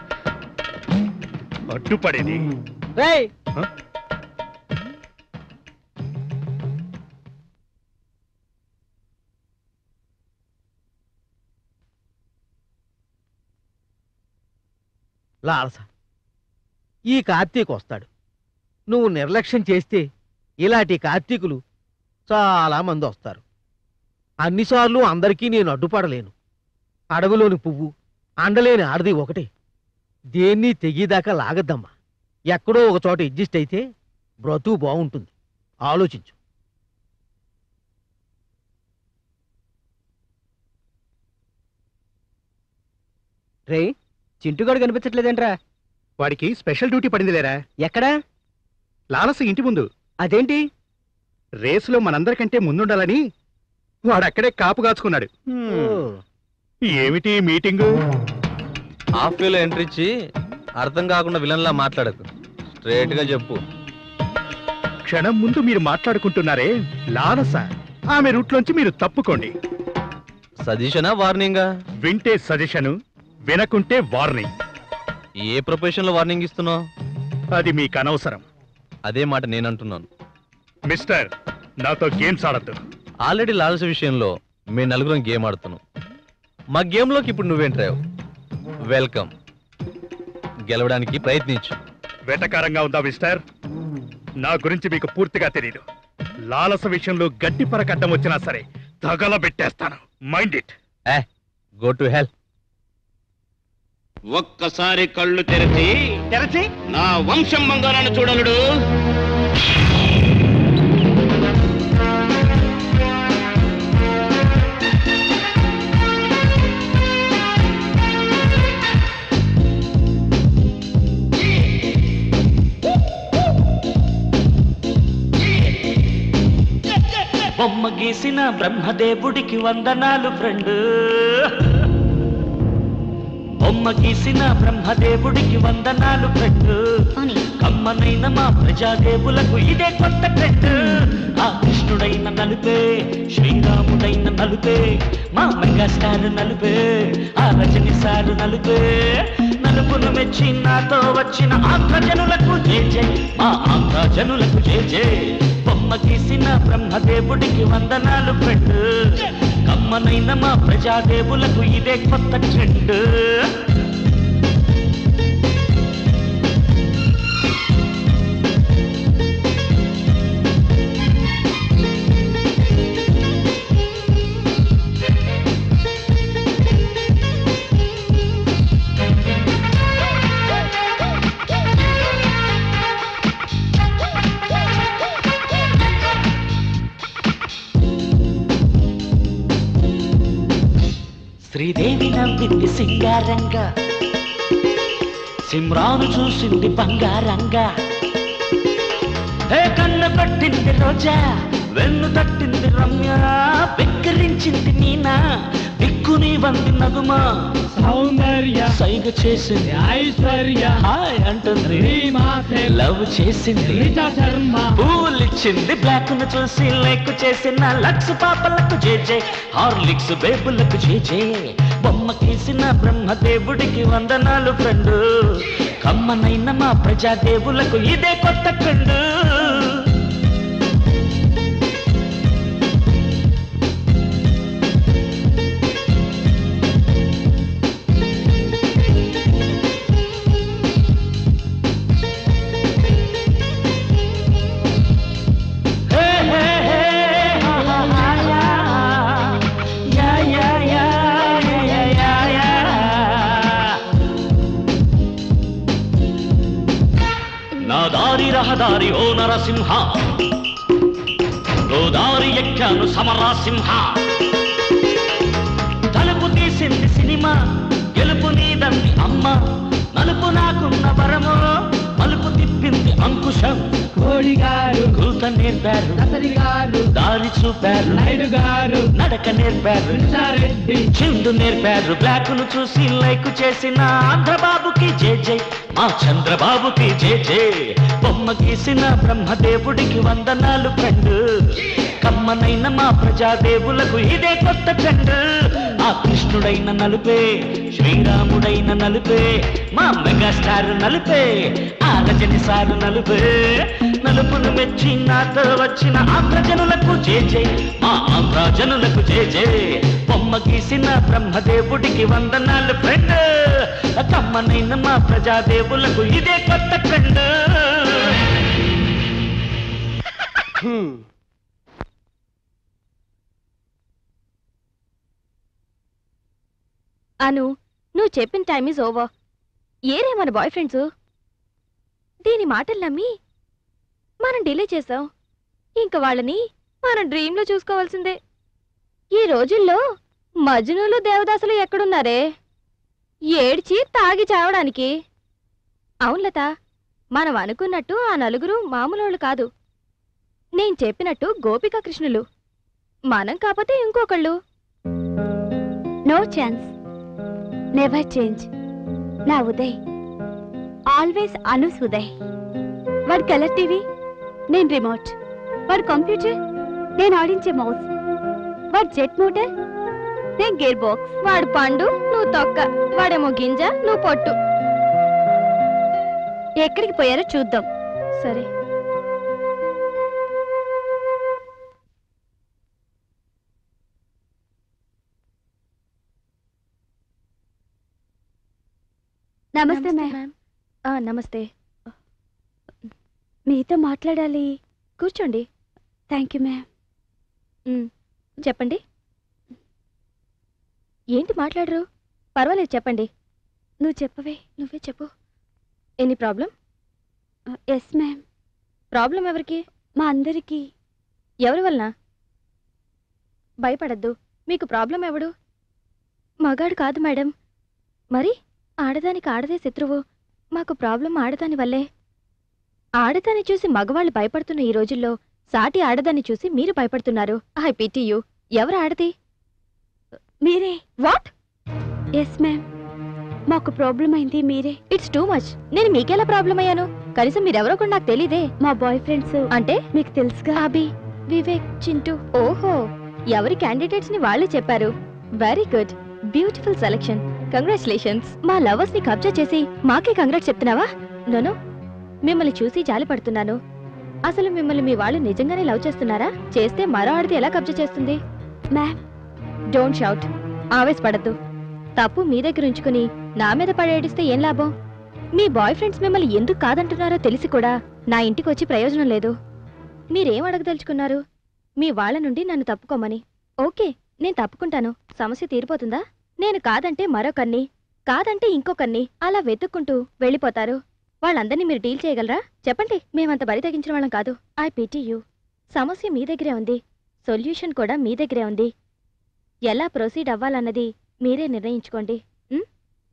అడ్డుపడేది రేయ్ హ? లాలస ఈ కార్తీక్ వస్తాడు నువ్వు నిర్లక్ష్యం చేస్తే ఇలాంటి కార్తీకులు చాలా మంది వస్తారు అన్నిసార్లు అందరికీ నేను అడ్డుపడలేను అడవిలోని పువ్వు అండలేని ఆడది ఒకటే దేన్ని తెగేదాకా లాగద్దమ్మా ఎక్కడో ఒక చోట అడ్జస్ట్ అయితే బ్రతుకు బాగుంటుంది ఆలోచించు రే చింటుగాడు కనిపించట్లేదేంట్రా వాడికి స్పెషల్ డ్యూటీ పడింది లేరా ఎక్కడా లాలస ఇంటి ముందు అదేంటి రేసులో మనందరికంటే ముందుండాలని వాడక్కడే కాపు కాచుకున్నాడు ఏమిటి మీటింగు హాఫ్ వేలో ఎంట్రీ ఇచ్చి అర్థం కాకుండా విలన్లా మాట్లాడకు స్ట్రేట్ గా చెప్పు క్షణం ముందు మీరు మాట్లాడుకుంటున్నారే లాలస ఆమె రూట్లోంచి మీరు తప్పుకోండి సజెషనా వార్నింగా వింటే సజెషను వినకుంటే వార్నింగ్ ఏ ప్రొఫెషన్ లో వార్నింగ్ ఇస్తున్నావు అది మీకు అనవసరం అదే మాట నేను అంటున్నాను మిస్టర్ నాతో గేమ్స్ ఆడద్దు ఆల్రెడీ లాల్స విషయంలో మేము నలుగురం గేమ్ ఆడుతున్నాం మా గేమ్లోకి ఇప్పుడు నువ్వేంట్రావు వెల్కమ్ గెలవడానికి ప్రయత్నించు వెటకారంగా ఉందా మిస్టర్ నా గురించి మీకు పూర్తిగా తెలియదు లాలస విషయంలో గడ్డి పరకడ్డం వచ్చినా సరే తగలబెట్టేస్తాను మైండ్ ఇట్ ఏ గో టు హెల్ ఒక్కసారి కళ్ళు తెరచి తెరచి నా వంశం బంగారాన్ని చూడలుడు బొమ్మ గీసిన బ్రహ్మదేవుడికి వందనాలు ఫ్రెండ్ బొమ్మ గీసిన బ్రహ్మదేవుడికి వందనాలు ఫ్రెండ్ కమ్మనైన మా ప్రజాదేవులకు ఇదే కొత్త ట్రెండ్ ఆ కృష్ణుడైన నలుపే శ్రీరాముడైన నలుపే మా మెగాస్టార్ నలుపే ఆ రజని సారు నలుపే నలుపును మెచ్చి నాతో వచ్చిన ఆంధ్ర జనులకు జే జై మా ఆంధ్ర జనులకు జే జై బొమ్మ గీసిన బ్రహ్మదేవుడికి వందనాలు ఫ్రెండ్ కమ్మనైన మా ప్రజాదేవులకు ఇదే కొత్త ట్రెండ్ శ్రీదేవి నవ్వింది సింగారంగా సిమ్రాను చూసింది బంగారంగా హే కన్ను పట్టింది రోజా వెన్ను తట్టింది రమ్య వెక్కిరించింది మీనా దిక్కుని వంది నగుమ సౌందర్య సైగ చేసింది ఐశ్వర్య హాయ్ అంటుంది లవ్ చేసింది శర్మ పూలిచ్చింది బ్లాక్ ను చూసి లైక్ చేసిన లక్స్ పాపలకు జే జే హార్లిక్స్ బేబులకు జే జే బొమ్మ గీసిన బ్రహ్మదేవుడికి వందనాలు ఫ్రెండు కమ్మనైన మా ప్రజాదేవులకు ఇదే కొత్త ట్రెండు హే హే హే హా హా హా యా యా యా యా యా యా నా దారి రహదారి ఓ నరసింహ గోదారి ఎక్కాను సమరాసింహ తలుపు తీసింది సినిమా గెలుపు నీదంది అమ్మ నలుపు నాకున్న వరము మలుపు తిప్పింది అంకుశం కోడి గారు కూత నేర్పారు గారు దారి చూపారు నాయుడు గారు నడక నేర్పారు రెడ్డి చిందు నేర్పారు బ్లాక్ ను చూసి లైక్ చేసిన ఆంధ్రబాబుకి జే జై మా చంద్రబాబుకి జే జే బొమ్మ గీసిన బ్రహ్మదేవుడికి వందనాలు ఫ్రెండ్ కమ్మనైన మా ప్రజాదేవులకు ఇదే కొత్త ట్రెండ్ ఆ కృష్ణుడైన నలుపే శ్రీరాముడైన నలుపే మా మెగాస్టార్ నలుపే ఆ రజని సారు నలుపే నలుపును మెచ్చి నాతో వచ్చిన ఆంధ్ర జనులకు జే జై మా ఆంధ్ర జనులకు జే జే బొమ్మ గీసిన బ్రహ్మదేవుడికి వందనాలు ఫ్రెండ్ కమ్మనైన మా ప్రజాదేవులకు ఇదే కొత్త ట్రెండ్ అను నువ్వు చెప్పిన టైం ఈజ్ ఓవర్ ఏరే మన బాయ్ ఫ్రెండ్స్ దీని మాటలు నమ్మి మనం డిలే చేసాం ఇంక వాళ్ళని మనం డ్రీమ్లో చూసుకోవాల్సిందే ఈ రోజుల్లో మజ్నులు దేవదాసులు ఎక్కడున్నారే ఏడ్చి తాగి చావడానికి అవును లత మనం అనుకున్నట్టు ఆ నలుగురు మామూలోళ్ళు కాదు నేను చెప్పినట్టు గోపికా కృష్ణులు మనం కాకపోతే ఇంకొకళ్ళు నో ఛాన్స్ నెవర్ చేంజ్ నా ఉదయ్ ఆల్వేస్ అనూస్ ఉదయ్ వాడు కలర్ టీవీ నేను రిమోట్ వాడు కంప్యూటర్ నేను ఆడించే మౌస్ వాడు జెట్ మోటార్ నేను గేర్ బాక్స్ వాడు పండు నువ్వు తొక్క వాడేమో గింజ నువ్వు పొట్టు ఎక్కడికి పోయారో చూద్దాం సరే నమస్తే మ్యామ్ ఆ, నమస్తే మీతో మాట్లాడాలి కూర్చోండి థ్యాంక్ యూ మ్యామ్ ఉమ్, చెప్పండి ఏంటి మాట్లాడరు పర్వాలేదు చెప్పండి నువ్వు చెప్పవే నువ్వే చెప్పు any problem yes ma'am problem ఎవరికి మా అందరికీ ఎవరి వలన భయపడద్దు మీకు ప్రాబ్లం ఎవడు మగాడు కాదు మేడం మరి ఆడదానికి ఆడదే శత్రువు మాకు ప్రాబ్లం ఆడదాని వల్లే ఆడదాన్ని చూసి మగవాళ్ళు భయపడుతున్న ఈ రోజుల్లో సాటి ఆడదాన్ని చూసి మీరు భయపడుతున్నారు ఐ పిటి యూ ఎవరు ఆడది మీరే వాట్ ఎస్ మ్యామ్ మాకు ప్రాబ్లం అయింది మీరే ఇట్స్ టూ మచ్ నేను మీకెలా ప్రాబ్లం అయ్యాను కనీసం మీరెవరో కూడా నాకు తెలీదే మా బాయ్ ఫ్రెండ్స్ అంటే మీకు తెలుసుగా అభి వివేక్ చింటూ ఓహో ఎవరి క్యాండిడేట్స్ ని వాళ్ళే చెప్పారు very good beautiful selection congratulations మా లవర్స్ ని కబ్జా చేసి మాకే కంగ్రాట్స్ చెప్తున్నావా నోను మిమ్మల్ని చూసి జాలి పడుతున్నాను అసలు మిమ్మల్ని మీ వాళ్ళు నిజంగానే లవ్ చేస్తున్నారా చేస్తే మరో ఆడితే ఎలా కబ్జా చేస్తుంది మ్యామ్ డోంట్ షౌట్ ఆవేశపడద్దు తప్పు మీ దగ్గర ఉంచుకుని నా మీద పడేడిస్తే ఏం లాభం మీ బాయ్ ఫ్రెండ్స్ మిమ్మల్ని ఎందుకు కాదంటున్నారో తెలిసి కూడా నా ఇంటికి వచ్చి ప్రయోజనం లేదు మీరేం అడగదలుచుకున్నారు మీ వాళ్ళ నుండి నన్ను తప్పుకోమని ఓకే నేను తప్పుకుంటాను సమస్య తీరిపోతుందా నేను కాదంటే మరొకన్ని కాదంటే ఇంకొకన్ని అలా వెతుక్కుంటూ వెళ్ళిపోతారు వాళ్ళందరినీ మీరు డీల్ చేయగలరా చెప్పండి మేమంత బరి తగ్గించిన వాళ్ళం కాదు ఐ పిటి యూ సమస్య మీ దగ్గరే ఉంది సొల్యూషన్ కూడా మీ దగ్గరే ఉంది ఎలా ప్రొసీడ్ అవ్వాలన్నది మీరే నిర్ణయించుకోండి ఉం?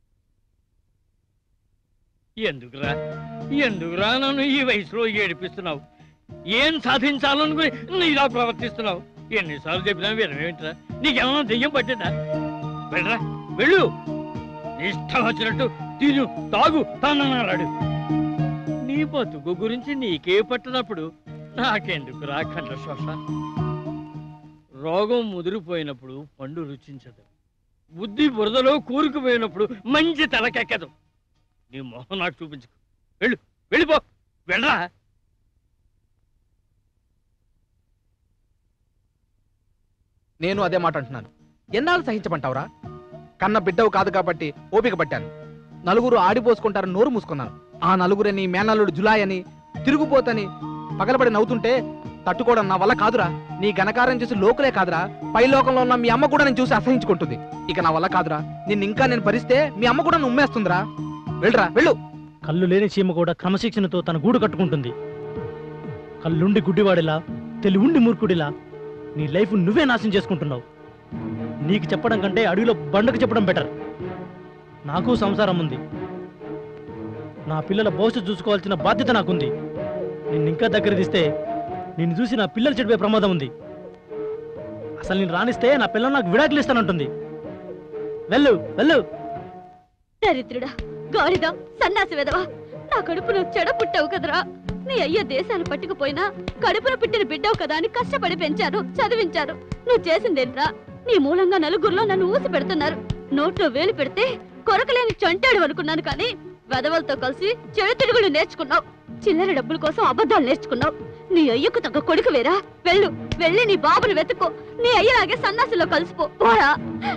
ఎందుకురా ఎందుకురా నన్ను ఈ వయసులో ఏడిపిస్తున్నావు ఏం సాధించాలనుకుని నువ్వు ఇలా ప్రవర్తిస్తున్నావు ఎన్నిసార్లు చెప్పినా వినవేంట్రా నీకేమన్నా దెయ్యం పట్టిందా వెళ్ళరా వెళ్ళు నీ ఇష్టం వచ్చినట్టు తిను తాగు తనన్నాడు నీ బతుకు గురించి నీకే పట్టినప్పుడు నాకెందుకు రా కంఠశోష రోగం ముదిరిపోయినప్పుడు పండు రుచించదు బుద్ధి బురదలో కూరుకుపోయినప్పుడు మంచి తలకెక్కదు నీ మొహం నాకు చూపించుకు వెళ్ళు వెళ్ళిపో వెళ్ళరా నేను అదే మాట అంటున్నాను ఎన్నాళ్ళు సహించమంటావురా కన్న బిడ్డవు కాదు కాబట్టి ఓపిక పట్టాను నలుగురు ఆడిపోసుకుంటారని నోరు మూసుకున్నాను ఆ నలుగురని మేనల్లుడు జులాయ్ అని తిరుగుపోతని పగలబడి నవ్వుతుంటే తట్టుకోవడం నా వల్ల కాదురా నీ ఘనకారం చేసి లోకులే కాదురా పై లోకంలో ఉన్న మీ అమ్మ కూడా నేను చూసి అసహించుకుంటుంది ఇక నా వల్ల కాదురా నిన్ను ఇంకా నేను భరిస్తే మీ అమ్మ కూడా నన్ను ఉమ్మేస్తుందిరా వెళ్ళరా వెళ్ళు కళ్ళు లేని చీమ కూడా క్రమశిక్షణతో తన గూడు కట్టుకుంటుంది కళ్ళుండి గుడ్డివాడిలా తెలివుండి మూర్ఖుడిలా నీ లైఫ్ నువ్వే నాశనం చేసుకుంటున్నావు నీకు చెప్పడం కంటే అడవిలో బండకు చెప్పడం బెటర్ నాకు సంసారం ఉంది నా పిల్లల భవిష్యత్తు చూసుకోవాల్సిన బాధ్యత నాకుంది నిన్ను ఇంకా దగ్గర తీస్తే నిన్ను చూసి నా పిల్లలు చెడిపోయే ప్రమాదం ఉంది అసలు నేను రాణిస్తే నా పిల్లలు నాకు విడాకులు ఇస్తానంటుంది వెళ్ళు వెళ్ళు దరిద్రుడా గాడిద సన్నాసి వెదవా నా కడుపున చెడ పుట్టావు కదరా నీ అయ్య దేశాలు పట్టుకుపోయినా కడుపున పుట్టిన బిడ్డవు కదా అని కష్టపడి పెంచారు చదివించారు నువ్వు చేసిందేంట్రా నీ మూలంగా నలుగురిలో నన్ను ఊసి పెడుతున్నారు నోట్లో వేలు పెడితే కొరకలేని చంటాడు అనుకున్నాను కానీ వెదవలతో కలిసి చెడు తిరుగులు నేర్చుకున్నావు చిల్లర డబ్బుల కోసం అబద్ధాలు నేర్చుకున్నావు నీ అయ్యకు తగ్గ కొడుకు వేరా వెళ్ళు వెళ్ళి నీ బాబుని వెతుక్కో నీ అయ్యలాగే సన్నాసిలో కలిసిపో పోరా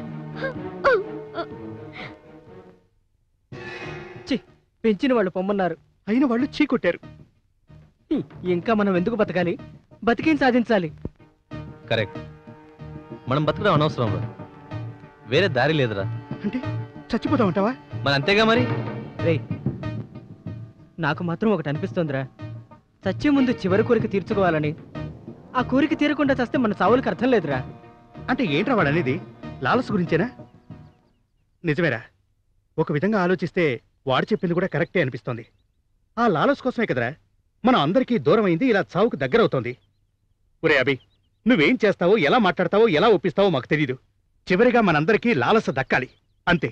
చి పెంచిన వాళ్ళు పొమ్మన్నారు అయిన వాళ్ళు చీకొట్టారు హ్మ్, ఇంకా మనం ఎందుకు బతకాలి బతికేం సాధించాలి కరెక్ట్ మనం బతకడం అనవసరం రా వేరే దారి లేదురా అంటే చచ్చిపోతా ఉంటావా మరి అంతేగా మరి రేయ్ నాకు మాత్రం ఒకటి అనిపిస్తోందిరా చచ్చే ముందు చివరి కోరిక తీర్చుకోవాలని ఆ కోరిక తీరకుండా చస్తే మన సావులకు అర్థం లేదురా అంటే ఏంట్రా వాడు అనేది లాలస్ గురించేనా నిజమేరా ఒక విధంగా ఆలోచిస్తే వాడు చెప్పింది కూడా కరెక్టే అనిపిస్తోంది ఆ లాలస్ కోసమే కదరా మనం అందరికీ దూరం అయింది ఇలా చావుకు దగ్గరవుతోంది ఒరే అభి నువ్వేం చేస్తావో ఎలా మాట్లాడతావో ఎలా ఒప్పిస్తావో మాకు తెలీదు చివరిగా మనందరికీ లాలస దక్కాలి అంతే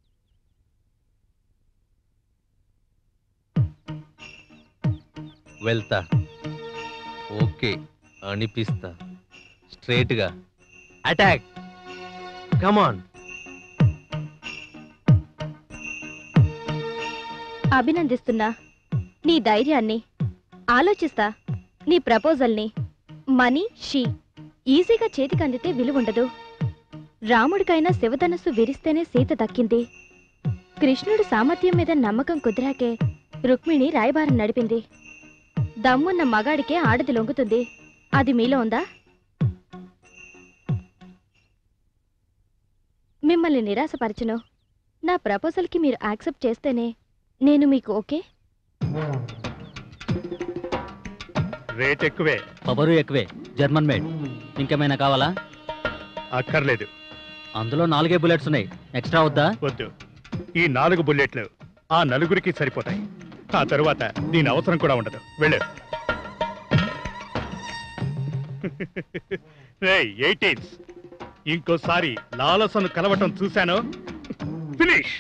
వెళ్తా ఓకే అనిపిస్తా స్ట్రేట్గా అటాక్ కమాన్ అభినందిస్తున్నా నీ ధైర్యాన్ని ఆలోచిస్తా నీ ప్రపోజల్ని మనీ షీ ఈజీగా చేతికి అందితే విలువుండదు రాముడికైనా శివధనస్సు విరిస్తేనే సీత దక్కింది కృష్ణుడి సామర్థ్యం మీద నమ్మకం కుదిరాకే రుక్మిణి రాయబారం నడిపింది దమ్మున్న మగాడికే ఆడది లొంగుతుంది అది మీలో ఉందా మిమ్మల్ని నిరాశపరచను నా ప్రపోజల్కి మీరు యాక్సెప్ట్ చేస్తేనే నేను మీకు ఓకే రేట్ ఎక్కువే పవరు ఎక్కువే జర్మన్ మేడ్ ఇంకేమైనా కావాలా అక్కర్లేదు అందులో నాలుగే బుల్లెట్స్ ఉన్నాయి ఎక్స్ట్రా వద్దా వద్దు ఈ నాలుగు బుల్లెట్లు ఆ నలుగురికి సరిపోతాయి ఆ తరువాత దీని అవసరం కూడా ఉండదు వెళ్ళు రేయ్ ఎయిటీన్స్ ఇంకోసారి లాలసను కలవటం చూశాను ఫినిష్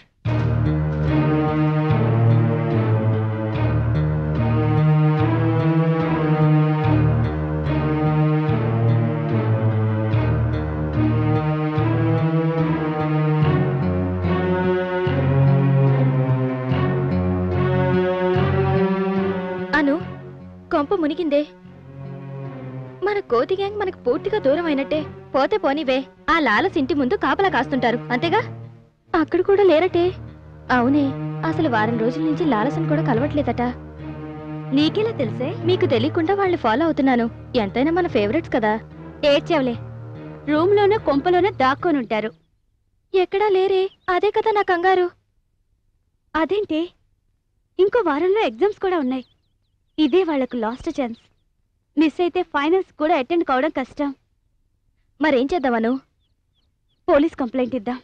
అను కొంప మునిగిందే మన కోతి గ్యాంగ్ మనకు పూర్తిగా దూరం అయినట్టే పోతే పోనివే ఆ లాలస్ ఇంటి ముందు కాపలా కాస్తుంటారు అంతేగా అక్కడ కూడా లేరటే అవునే అసలు వారం రోజుల నుంచి లాలసన్ కూడా కలవట్లేదట నీకెలా తెలుసే మీకు తెలియకుండా వాళ్ళని ఫాలో అవుతున్నాను ఎంతైనా మన ఫేవరెట్స్ కదా ఏడ్చావులే రూమ్ లోనే కొంపలోనే దాక్కొని ఉంటారు ఎక్కడా లేరే అదే కదా నా కంగారు అదేంటి ఇంకో వారంలో ఎగ్జామ్స్ కూడా ఉన్నాయి ఇదే వాళ్ళకు లాస్ట్ ఛాన్స్ మిస్ అయితే ఫైనల్స్ కూడా అటెండ్ కావడం కష్టం మరేం చేద్దామను పోలీస్ కంప్లైంట్ ఇద్దాం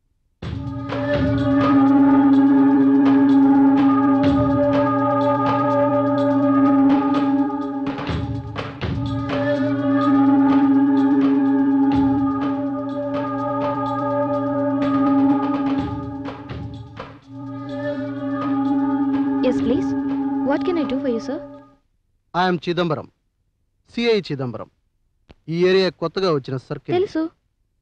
yes please what can I do for you sir I'm Chidambaram CI Chidambaram ఈ ఏరియా కొత్తగా వచ్చిన సర్కిల్ తెలుసు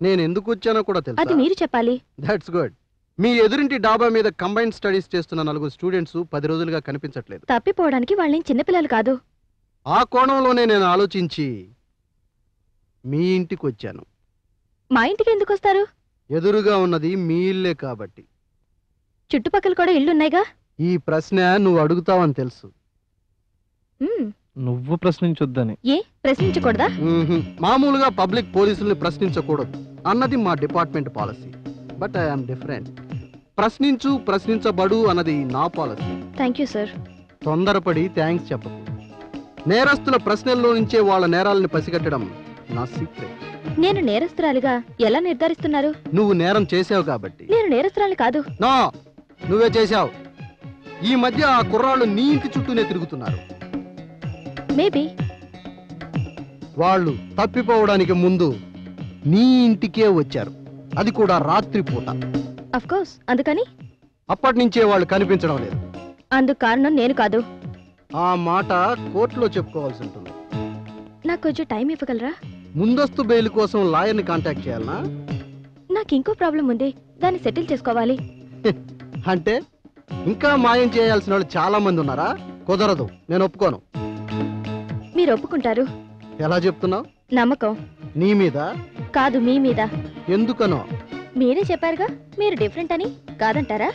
నేను ఎందుకు వచ్చానో కూడా అది తెలుసా మీరు చెప్పాలి దట్స్ గుడ్ మీ ఎదురింటి డాబా మీద కంబైన్డ్ స్టడీస్ చేస్తున్న నలుగురు స్టూడెంట్స్ పది రోజులుగా కనిపించట్లేదు తప్పిపోవడానికి వాళ్ళని చిన్నపిల్లలు కాదు ఆ కోణంలోనే నేను ఆలోచించి మీ ఇంటికి వచ్చాను మా ఇంటికి ఎందుకు వస్తారు ఎదురుగా ఉన్నది మీ ఇల్లే కాబట్టి చుట్టుపక్కల కూడా ఇళ్ళున్నాయిగా ఈ ప్రశ్న నువ్వు అడుగుతావని తెలుసు మ్మ్. నువ్వు ప్రశ్నించొద్దని ఏ ప్రశ్నించకూడదా మ్మ్హ్. మామూలుగా పబ్లిక్ పోలీసుల్ని ప్రశ్నించకూడదు అన్నది మా department policy but I'm different ప్రశ్నించు ప్రశ్నించబడు అన్నది నా పాలసీ థ్యాంక్ యూ సార్ తొందరపడి థ్యాంక్స్ చెప్పకు నేరస్తుల ప్రశ్నల్లో నుంచే వాళ్ళ నేరాలను పసిగట్టడం నా సీక్రెట్ నేను నేరస్తురాలిగా ఎలా నిర్ధారిస్తున్నారు నువ్వు నేరం చేసావు కాబట్టి నేను నేరస్తురాలి కాదు నో నువ్వే చేశావు ఈ మధ్య ఆ కుర్రాళ్ళు నీ ఇంటి చుట్టూనే తిరుగుతున్నారు మేబీ వాళ్ళు తప్పిపోవడానికి ముందు నీ ఇంటికే వచ్చారు అది కూడా రాత్రిపూట అఫ్ కోర్స్ అందుకని అప్పటి నుంచే వాళ్ళు కనిపించడం లేదు అందుకు కారణం నేను కాదు ఆ మాట కోర్టులో చెప్పుకోవాల్సి ఉంటుంది నాకు కొంచెం టైం ఇవ్వగలరా ముందస్తు బెయిల్ కోసం లాయర్ని కాంటాక్ట్ చేయాలనా నాకు ఇంకో ప్రాబ్లం ఉంది దాన్ని సెటిల్ చేసుకోవాలి అంటే ఇంకా మాయం చేయాల్సిన వాళ్ళు చాలా మంది ఉన్నారా కుదరదు నేను ఒప్పుకోను మీరు ఒప్పుకుంటారు ఎలా చెప్తున్నావు నమ్మకం నీ మీద కాదు మీ మీద ఎందుకనో మీరే చెప్పారుగా మీరు డిఫరెంట్ అని కాదంటారా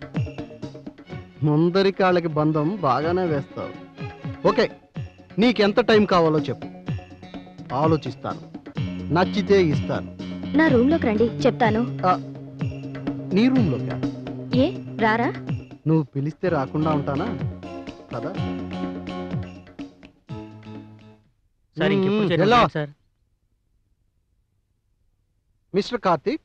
ముందరి కాళ్ళకి బంధం బాగానే వేస్తావు ఓకే నీకెంత టైం కావాలో చెప్పు ఆలోచిస్తాను నచ్చితే ఇస్తాను నా రూమ్ లోకి రండి చెప్తాను నీ రూమ్లోకి ఏ రారా నువ్వు పిలిస్తే రాకుండా ఉంటానా కదా సార్ ఇంకెప్పుడు మ్మ్, చేయడం ఎలా? లేదు సార్ మిస్టర్ కార్తీక్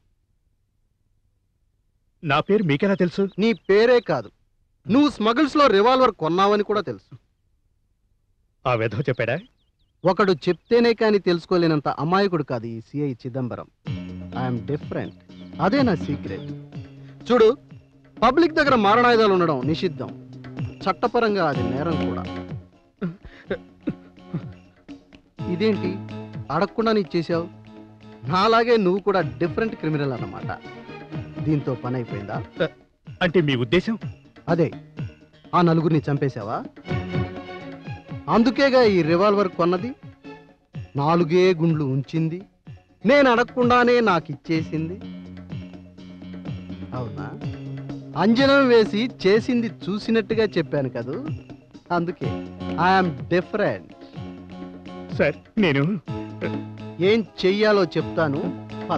నా పేరు మీకెలా తెలుసు నీ పేరే కాదు నువ్వు స్మగిల్స్ లో రివాల్వర్ కొన్నావని కూడా తెలుసు ఆ వెధవ చెప్పాడా ఒకడు చెప్తేనే కానీ తెలుసుకోలేనంత అమాయకుడు కాదు ఈ సిఐ చిదంబరం ఐఎమ్ డిఫరెంట్ అదే నా సీక్రెట్ చూడు పబ్లిక్ దగ్గర మారణాయుధాలు ఉండడం నిషిద్ధం చట్టపరంగా అది నేరం కూడా ఇదేంటి అడగకుండా నీ చేసావు నాలాగే నువ్వు కూడా డిఫరెంట్ క్రిమినల్ అన్నమాట దీంతో పని అయిపోయిందా అంటే మీ ఉద్దేశం అదే ఆ నలుగురిని చంపేశావా అందుకేగా ఈ రివాల్వర్ కొన్నది నాలుగే గుండ్లు ఉంచింది నేను అడగకుండానే నాకు ఇచ్చేసింది అవునా అంజనం వేసి చేసింది చూసినట్టుగా చెప్పాను కదూ అందుకే ఐఎమ్ డిఫరెంట్ సార్ నేను ఏం చెయ్యాలో చెప్తాను పద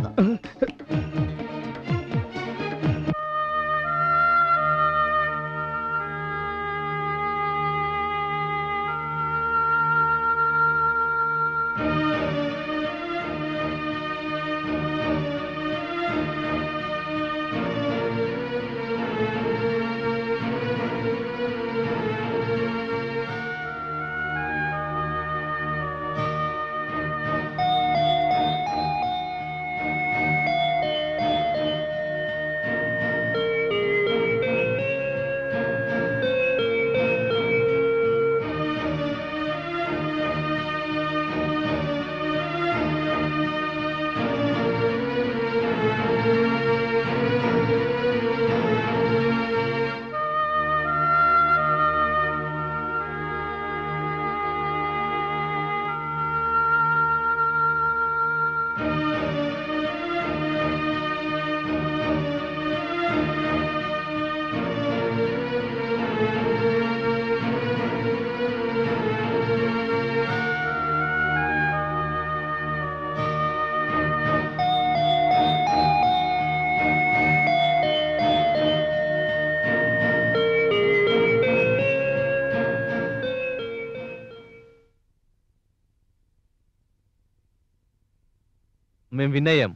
మేము విన్ అయ్యాం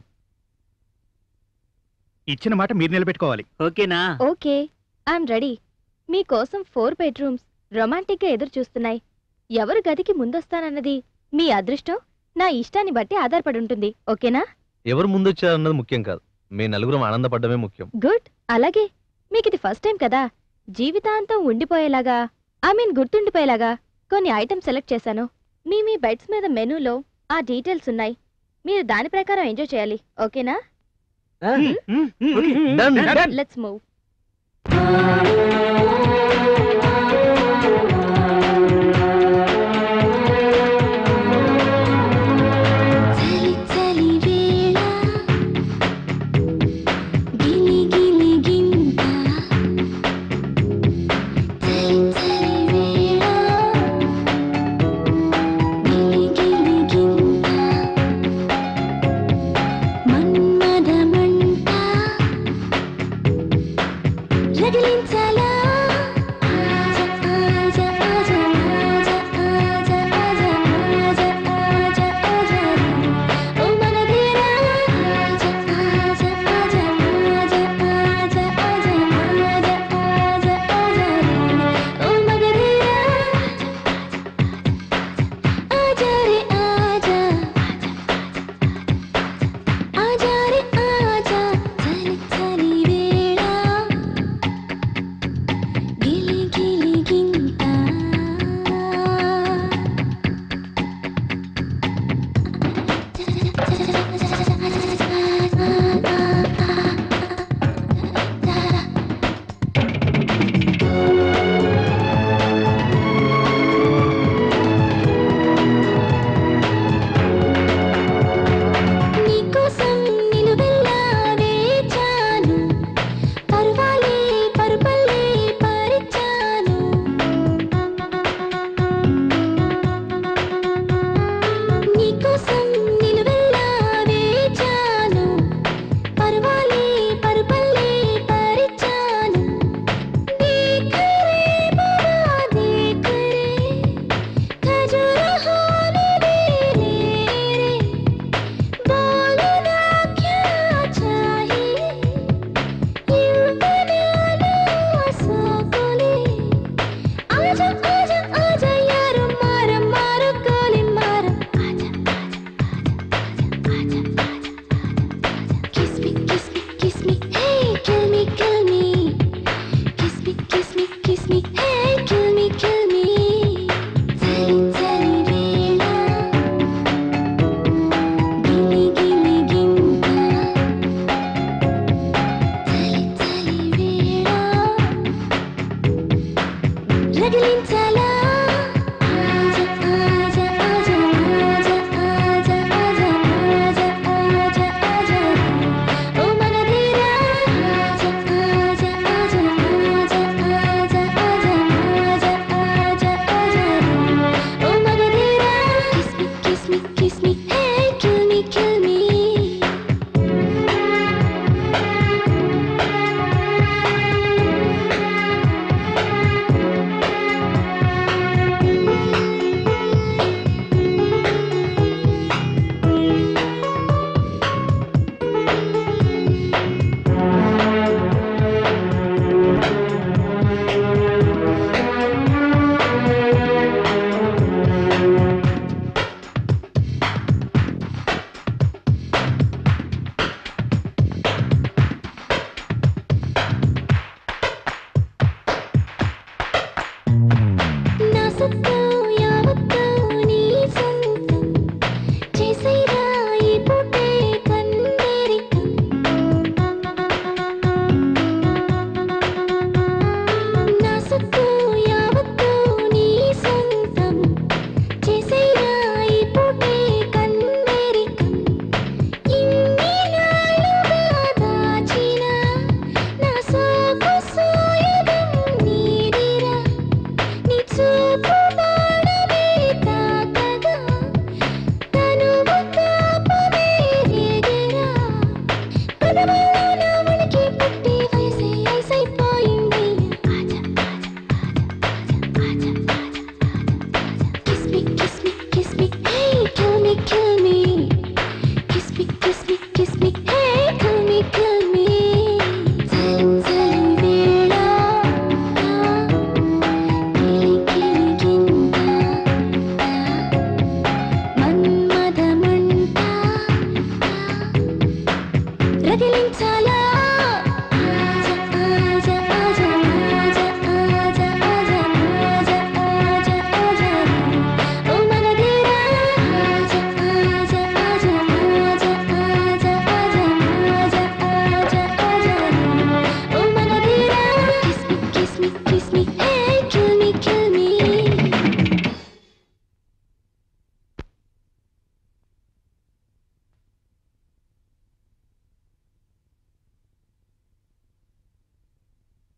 ఇచ్చిన మాట మీరు నిలబెట్టుకోవాలి ఓకేనా ఓకే ఐఎమ్ రెడీ మీకోసం ఫోర్ బెడ్రూమ్స్ రొమాంటిక్ గా ఎదురు చూస్తున్నాయి ఎవరు గదికి ముందొస్తానన్నది మీ అదృష్టం నా ఇష్టాన్ని బట్టి ఆధారపడి ఉంటుంది ఓకేనా ఎవరు ముందొచ్చారన్నది ముఖ్యం కాదు మీ నలుగురం ఆనందపడమే ముఖ్యం గుడ్ అలాగే మీకు ఇది ఫస్ట్ టైం కదా జీవితాంతం ఉండిపోయేలాగా ఐ మీన్ గుర్తుండిపోయేలాగా కొన్ని ఐటమ్స్ సెలెక్ట్ చేశాను మీ మీ బెడ్స్ మీద మెనూలో ఆ డీటెయిల్స్ ఉన్నాయి మీరు దాని ప్రకారం ఎంజాయ్ చేయాలి ఓకేనా Done, done. లెట్స్ మూవ్ చలి చలి వేళ గిలి గిలి గింత చలి చలి వేళ గిలి గిలి గింత మన్మద మంట రగిలించాలా ఆజా ఆజా ఆజా ఆజా ఆజా ఆజా ఆజా ఆజా ఓ మనదేరా ఆజా ఆజా ఆజా ఆజా ఆజా ఆజా ఆజా ఆజా ఆజా ఓ మనదేరా ఆజా రే ఆజా ఆజా రే ఆజా చలి చలి వేళ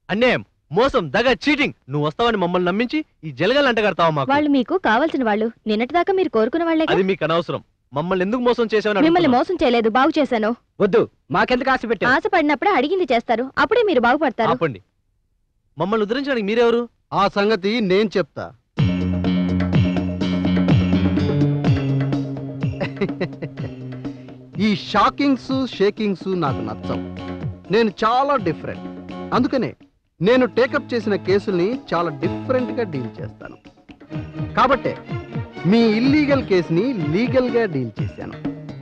అన్యాయం మోసం దగ చీటింగ్ నువ్వు వస్తావని మమ్మల్ని నమ్మించి ఈ జలగలు అంటగడతావా మాకు వాళ్ళు మీకు కావాల్సిన వాళ్ళు నిన్నటిదాకా మీరు కోరుకున్న వాళ్ళే అది మీకు అనవసరం మమ్మల్ని ఎందుకు మోసం చేసావని మిమ్మల్ని అడుగుతున్నాం. మోసం చేయలేదు బాగు చేశాను వద్దు మాకెందుకు ఆశ పెట్టావు ఆశ పడినప్పుడే అడిగింది చేస్తారు అప్పుడే మీరు బాగుపడతారు ఆపండి మమ్మల్ని ఉద్ధరించడానికి మీరెవరు ఆ సంగతి నేను చెప్తా ఈ షాకింగ్స్ షేకింగ్స్ నాకు నచ్చవు నేను చాలా డిఫరెంట్ అందుకనే నేను టేకప్ చేసిన కేసుల్ని చాలా డిఫరెంట్గా డీల్ చేస్తాను కాబట్టే మీ ఇల్లీగల్ కేసుని లీగల్గా డీల్ చేశాను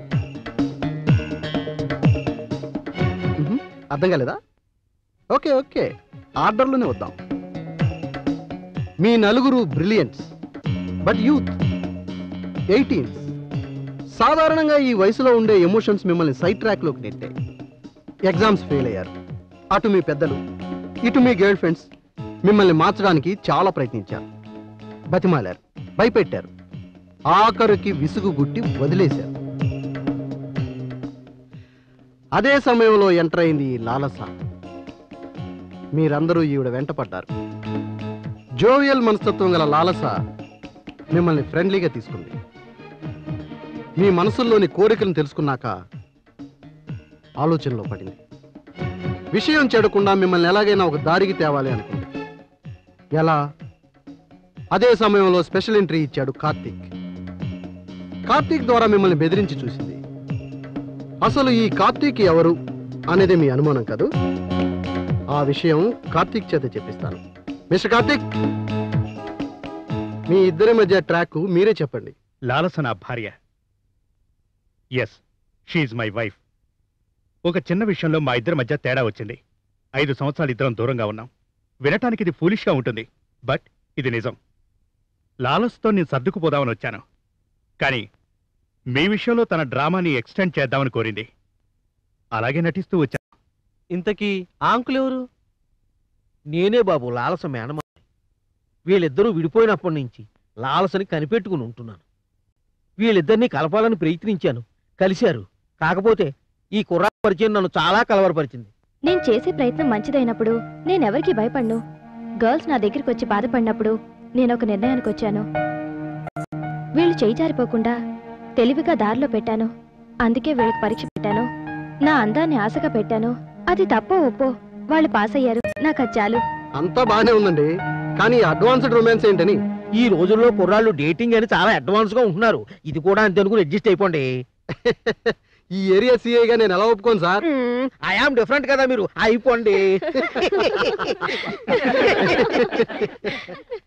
మ్హూ. అర్థం కాలేదా ఓకే ఓకే ఆర్డర్లోనే వద్దాం మీ నలుగురు బ్రిలియంట్స్ బట్ యూత్ ఎయిటీన్స్ సాధారణంగా ఈ వయసులో ఉండే ఎమోషన్స్ మిమ్మల్ని సైడ్ ట్రాక్లోకి నెట్టాయి ఎగ్జామ్స్ ఫెయిల్ అయ్యారు అటు మీ పెద్దలు ఇటు మీ గర్ల్ ఫ్రెండ్స్ మిమ్మల్ని మార్చడానికి చాలా ప్రయత్నించారు బతిమాలారు భయపెట్టారు ఆఖరికి విసుగు గుట్టి వదిలేశారు అదే సమయంలో ఎంటర్ అయింది ఈ లాలస మీరందరూ ఈవిడ వెంట పడ్డారు జోవియల్ మనస్తత్వం గల లాలస మిమ్మల్ని ఫ్రెండ్లీగా తీసుకుంది మీ మనసుల్లోని కోరికలను తెలుసుకున్నాక ఆలోచనలో పడింది విషయం చెడకుండా మిమ్మల్ని ఎలాగైనా ఒక దారికి తేవాలి అనుకుంది ఎలా అదే సమయంలో స్పెషల్ ఎంట్రీ ఇచ్చాడు కార్తీక్ కార్తీక్ ద్వారా మిమ్మల్ని బెదిరించి చూసింది అసలు ఈ కార్తీక్ ఎవరు అనేది మీ అనుమానం కాదు ఆ విషయం కార్తీక్ చేత చెప్పిస్తాను మిస్టర్ కార్తీక్ మీ ఇద్దరి మధ్య ట్రాక్ మీరే చెప్పండి లాలస నా భార్య ఎస్ షీఈ్ మై వైఫ్ ఒక చిన్న విషయంలో మా ఇద్దరి మధ్య తేడా వచ్చింది ఐదు సంవత్సరాలు ఇద్దరం దూరంగా ఉన్నాం వినటానికి ఇది ఫూలిష్గా ఉంటుంది బట్ ఇది నిజం లాలస్తో నేను సర్దుకుపోదామని వచ్చాను కానీ మీ విషయంలో తన డ్రామాని ఎక్స్టెండ్ చేద్దామని కోరింది అలాగే నటిస్తూ వచ్చాను ఇంతకీ ఆ అంకుల్ ఎవరు నేనే బాబు లాలస మేనమా వీళ్ళిద్దరూ విడిపోయినప్పటి నుంచి లాలసని కనిపెట్టుకుని ఉంటున్నాను వీళ్ళిద్దరినీ కలపాలని ప్రయత్నించాను కలిశారు కాకపోతే ఈ కుర్రా పరిచయం నన్ను చాలా కలవరపరిచింది నేను చేసే ప్రయత్నం మంచిదైనప్పుడు నేనెవరికి భయపడ్ను గర్ల్స్ నా దగ్గరికి వచ్చి బాధపడినప్పుడు నేను ఒక నిర్ణయానికి వచ్చాను వీళ్ళు చేయి జారిపోకుండా తెలివిగా దారిలో పెట్టాను అందుకే వీళ్ళకి పరీక్ష పెట్టాను నా అందాన్ని ఆశగా పెట్టాను అది తప్పో ఒప్పో వాళ్ళు పాస్ అయ్యారు నాకు అది చాలు అంతా బాగానే ఉందండి కానీ అడ్వాన్స్డ్ రొమాన్స్ ఏంటని ఈ రోజుల్లో కుర్రాళ్ళు డేటింగ్ అని చాలా అడ్వాన్స్ గా ఉంటున్నారు ఇది కూడా అంతే అనుకుని అడ్జస్ట్ అయిపోండి ఈ ఏరియా సిఐగా నేను ఎలా ఒప్పుకోను సార్ ఐఆమ్ డిఫరెంట్ కదా మీరు అయిపోండి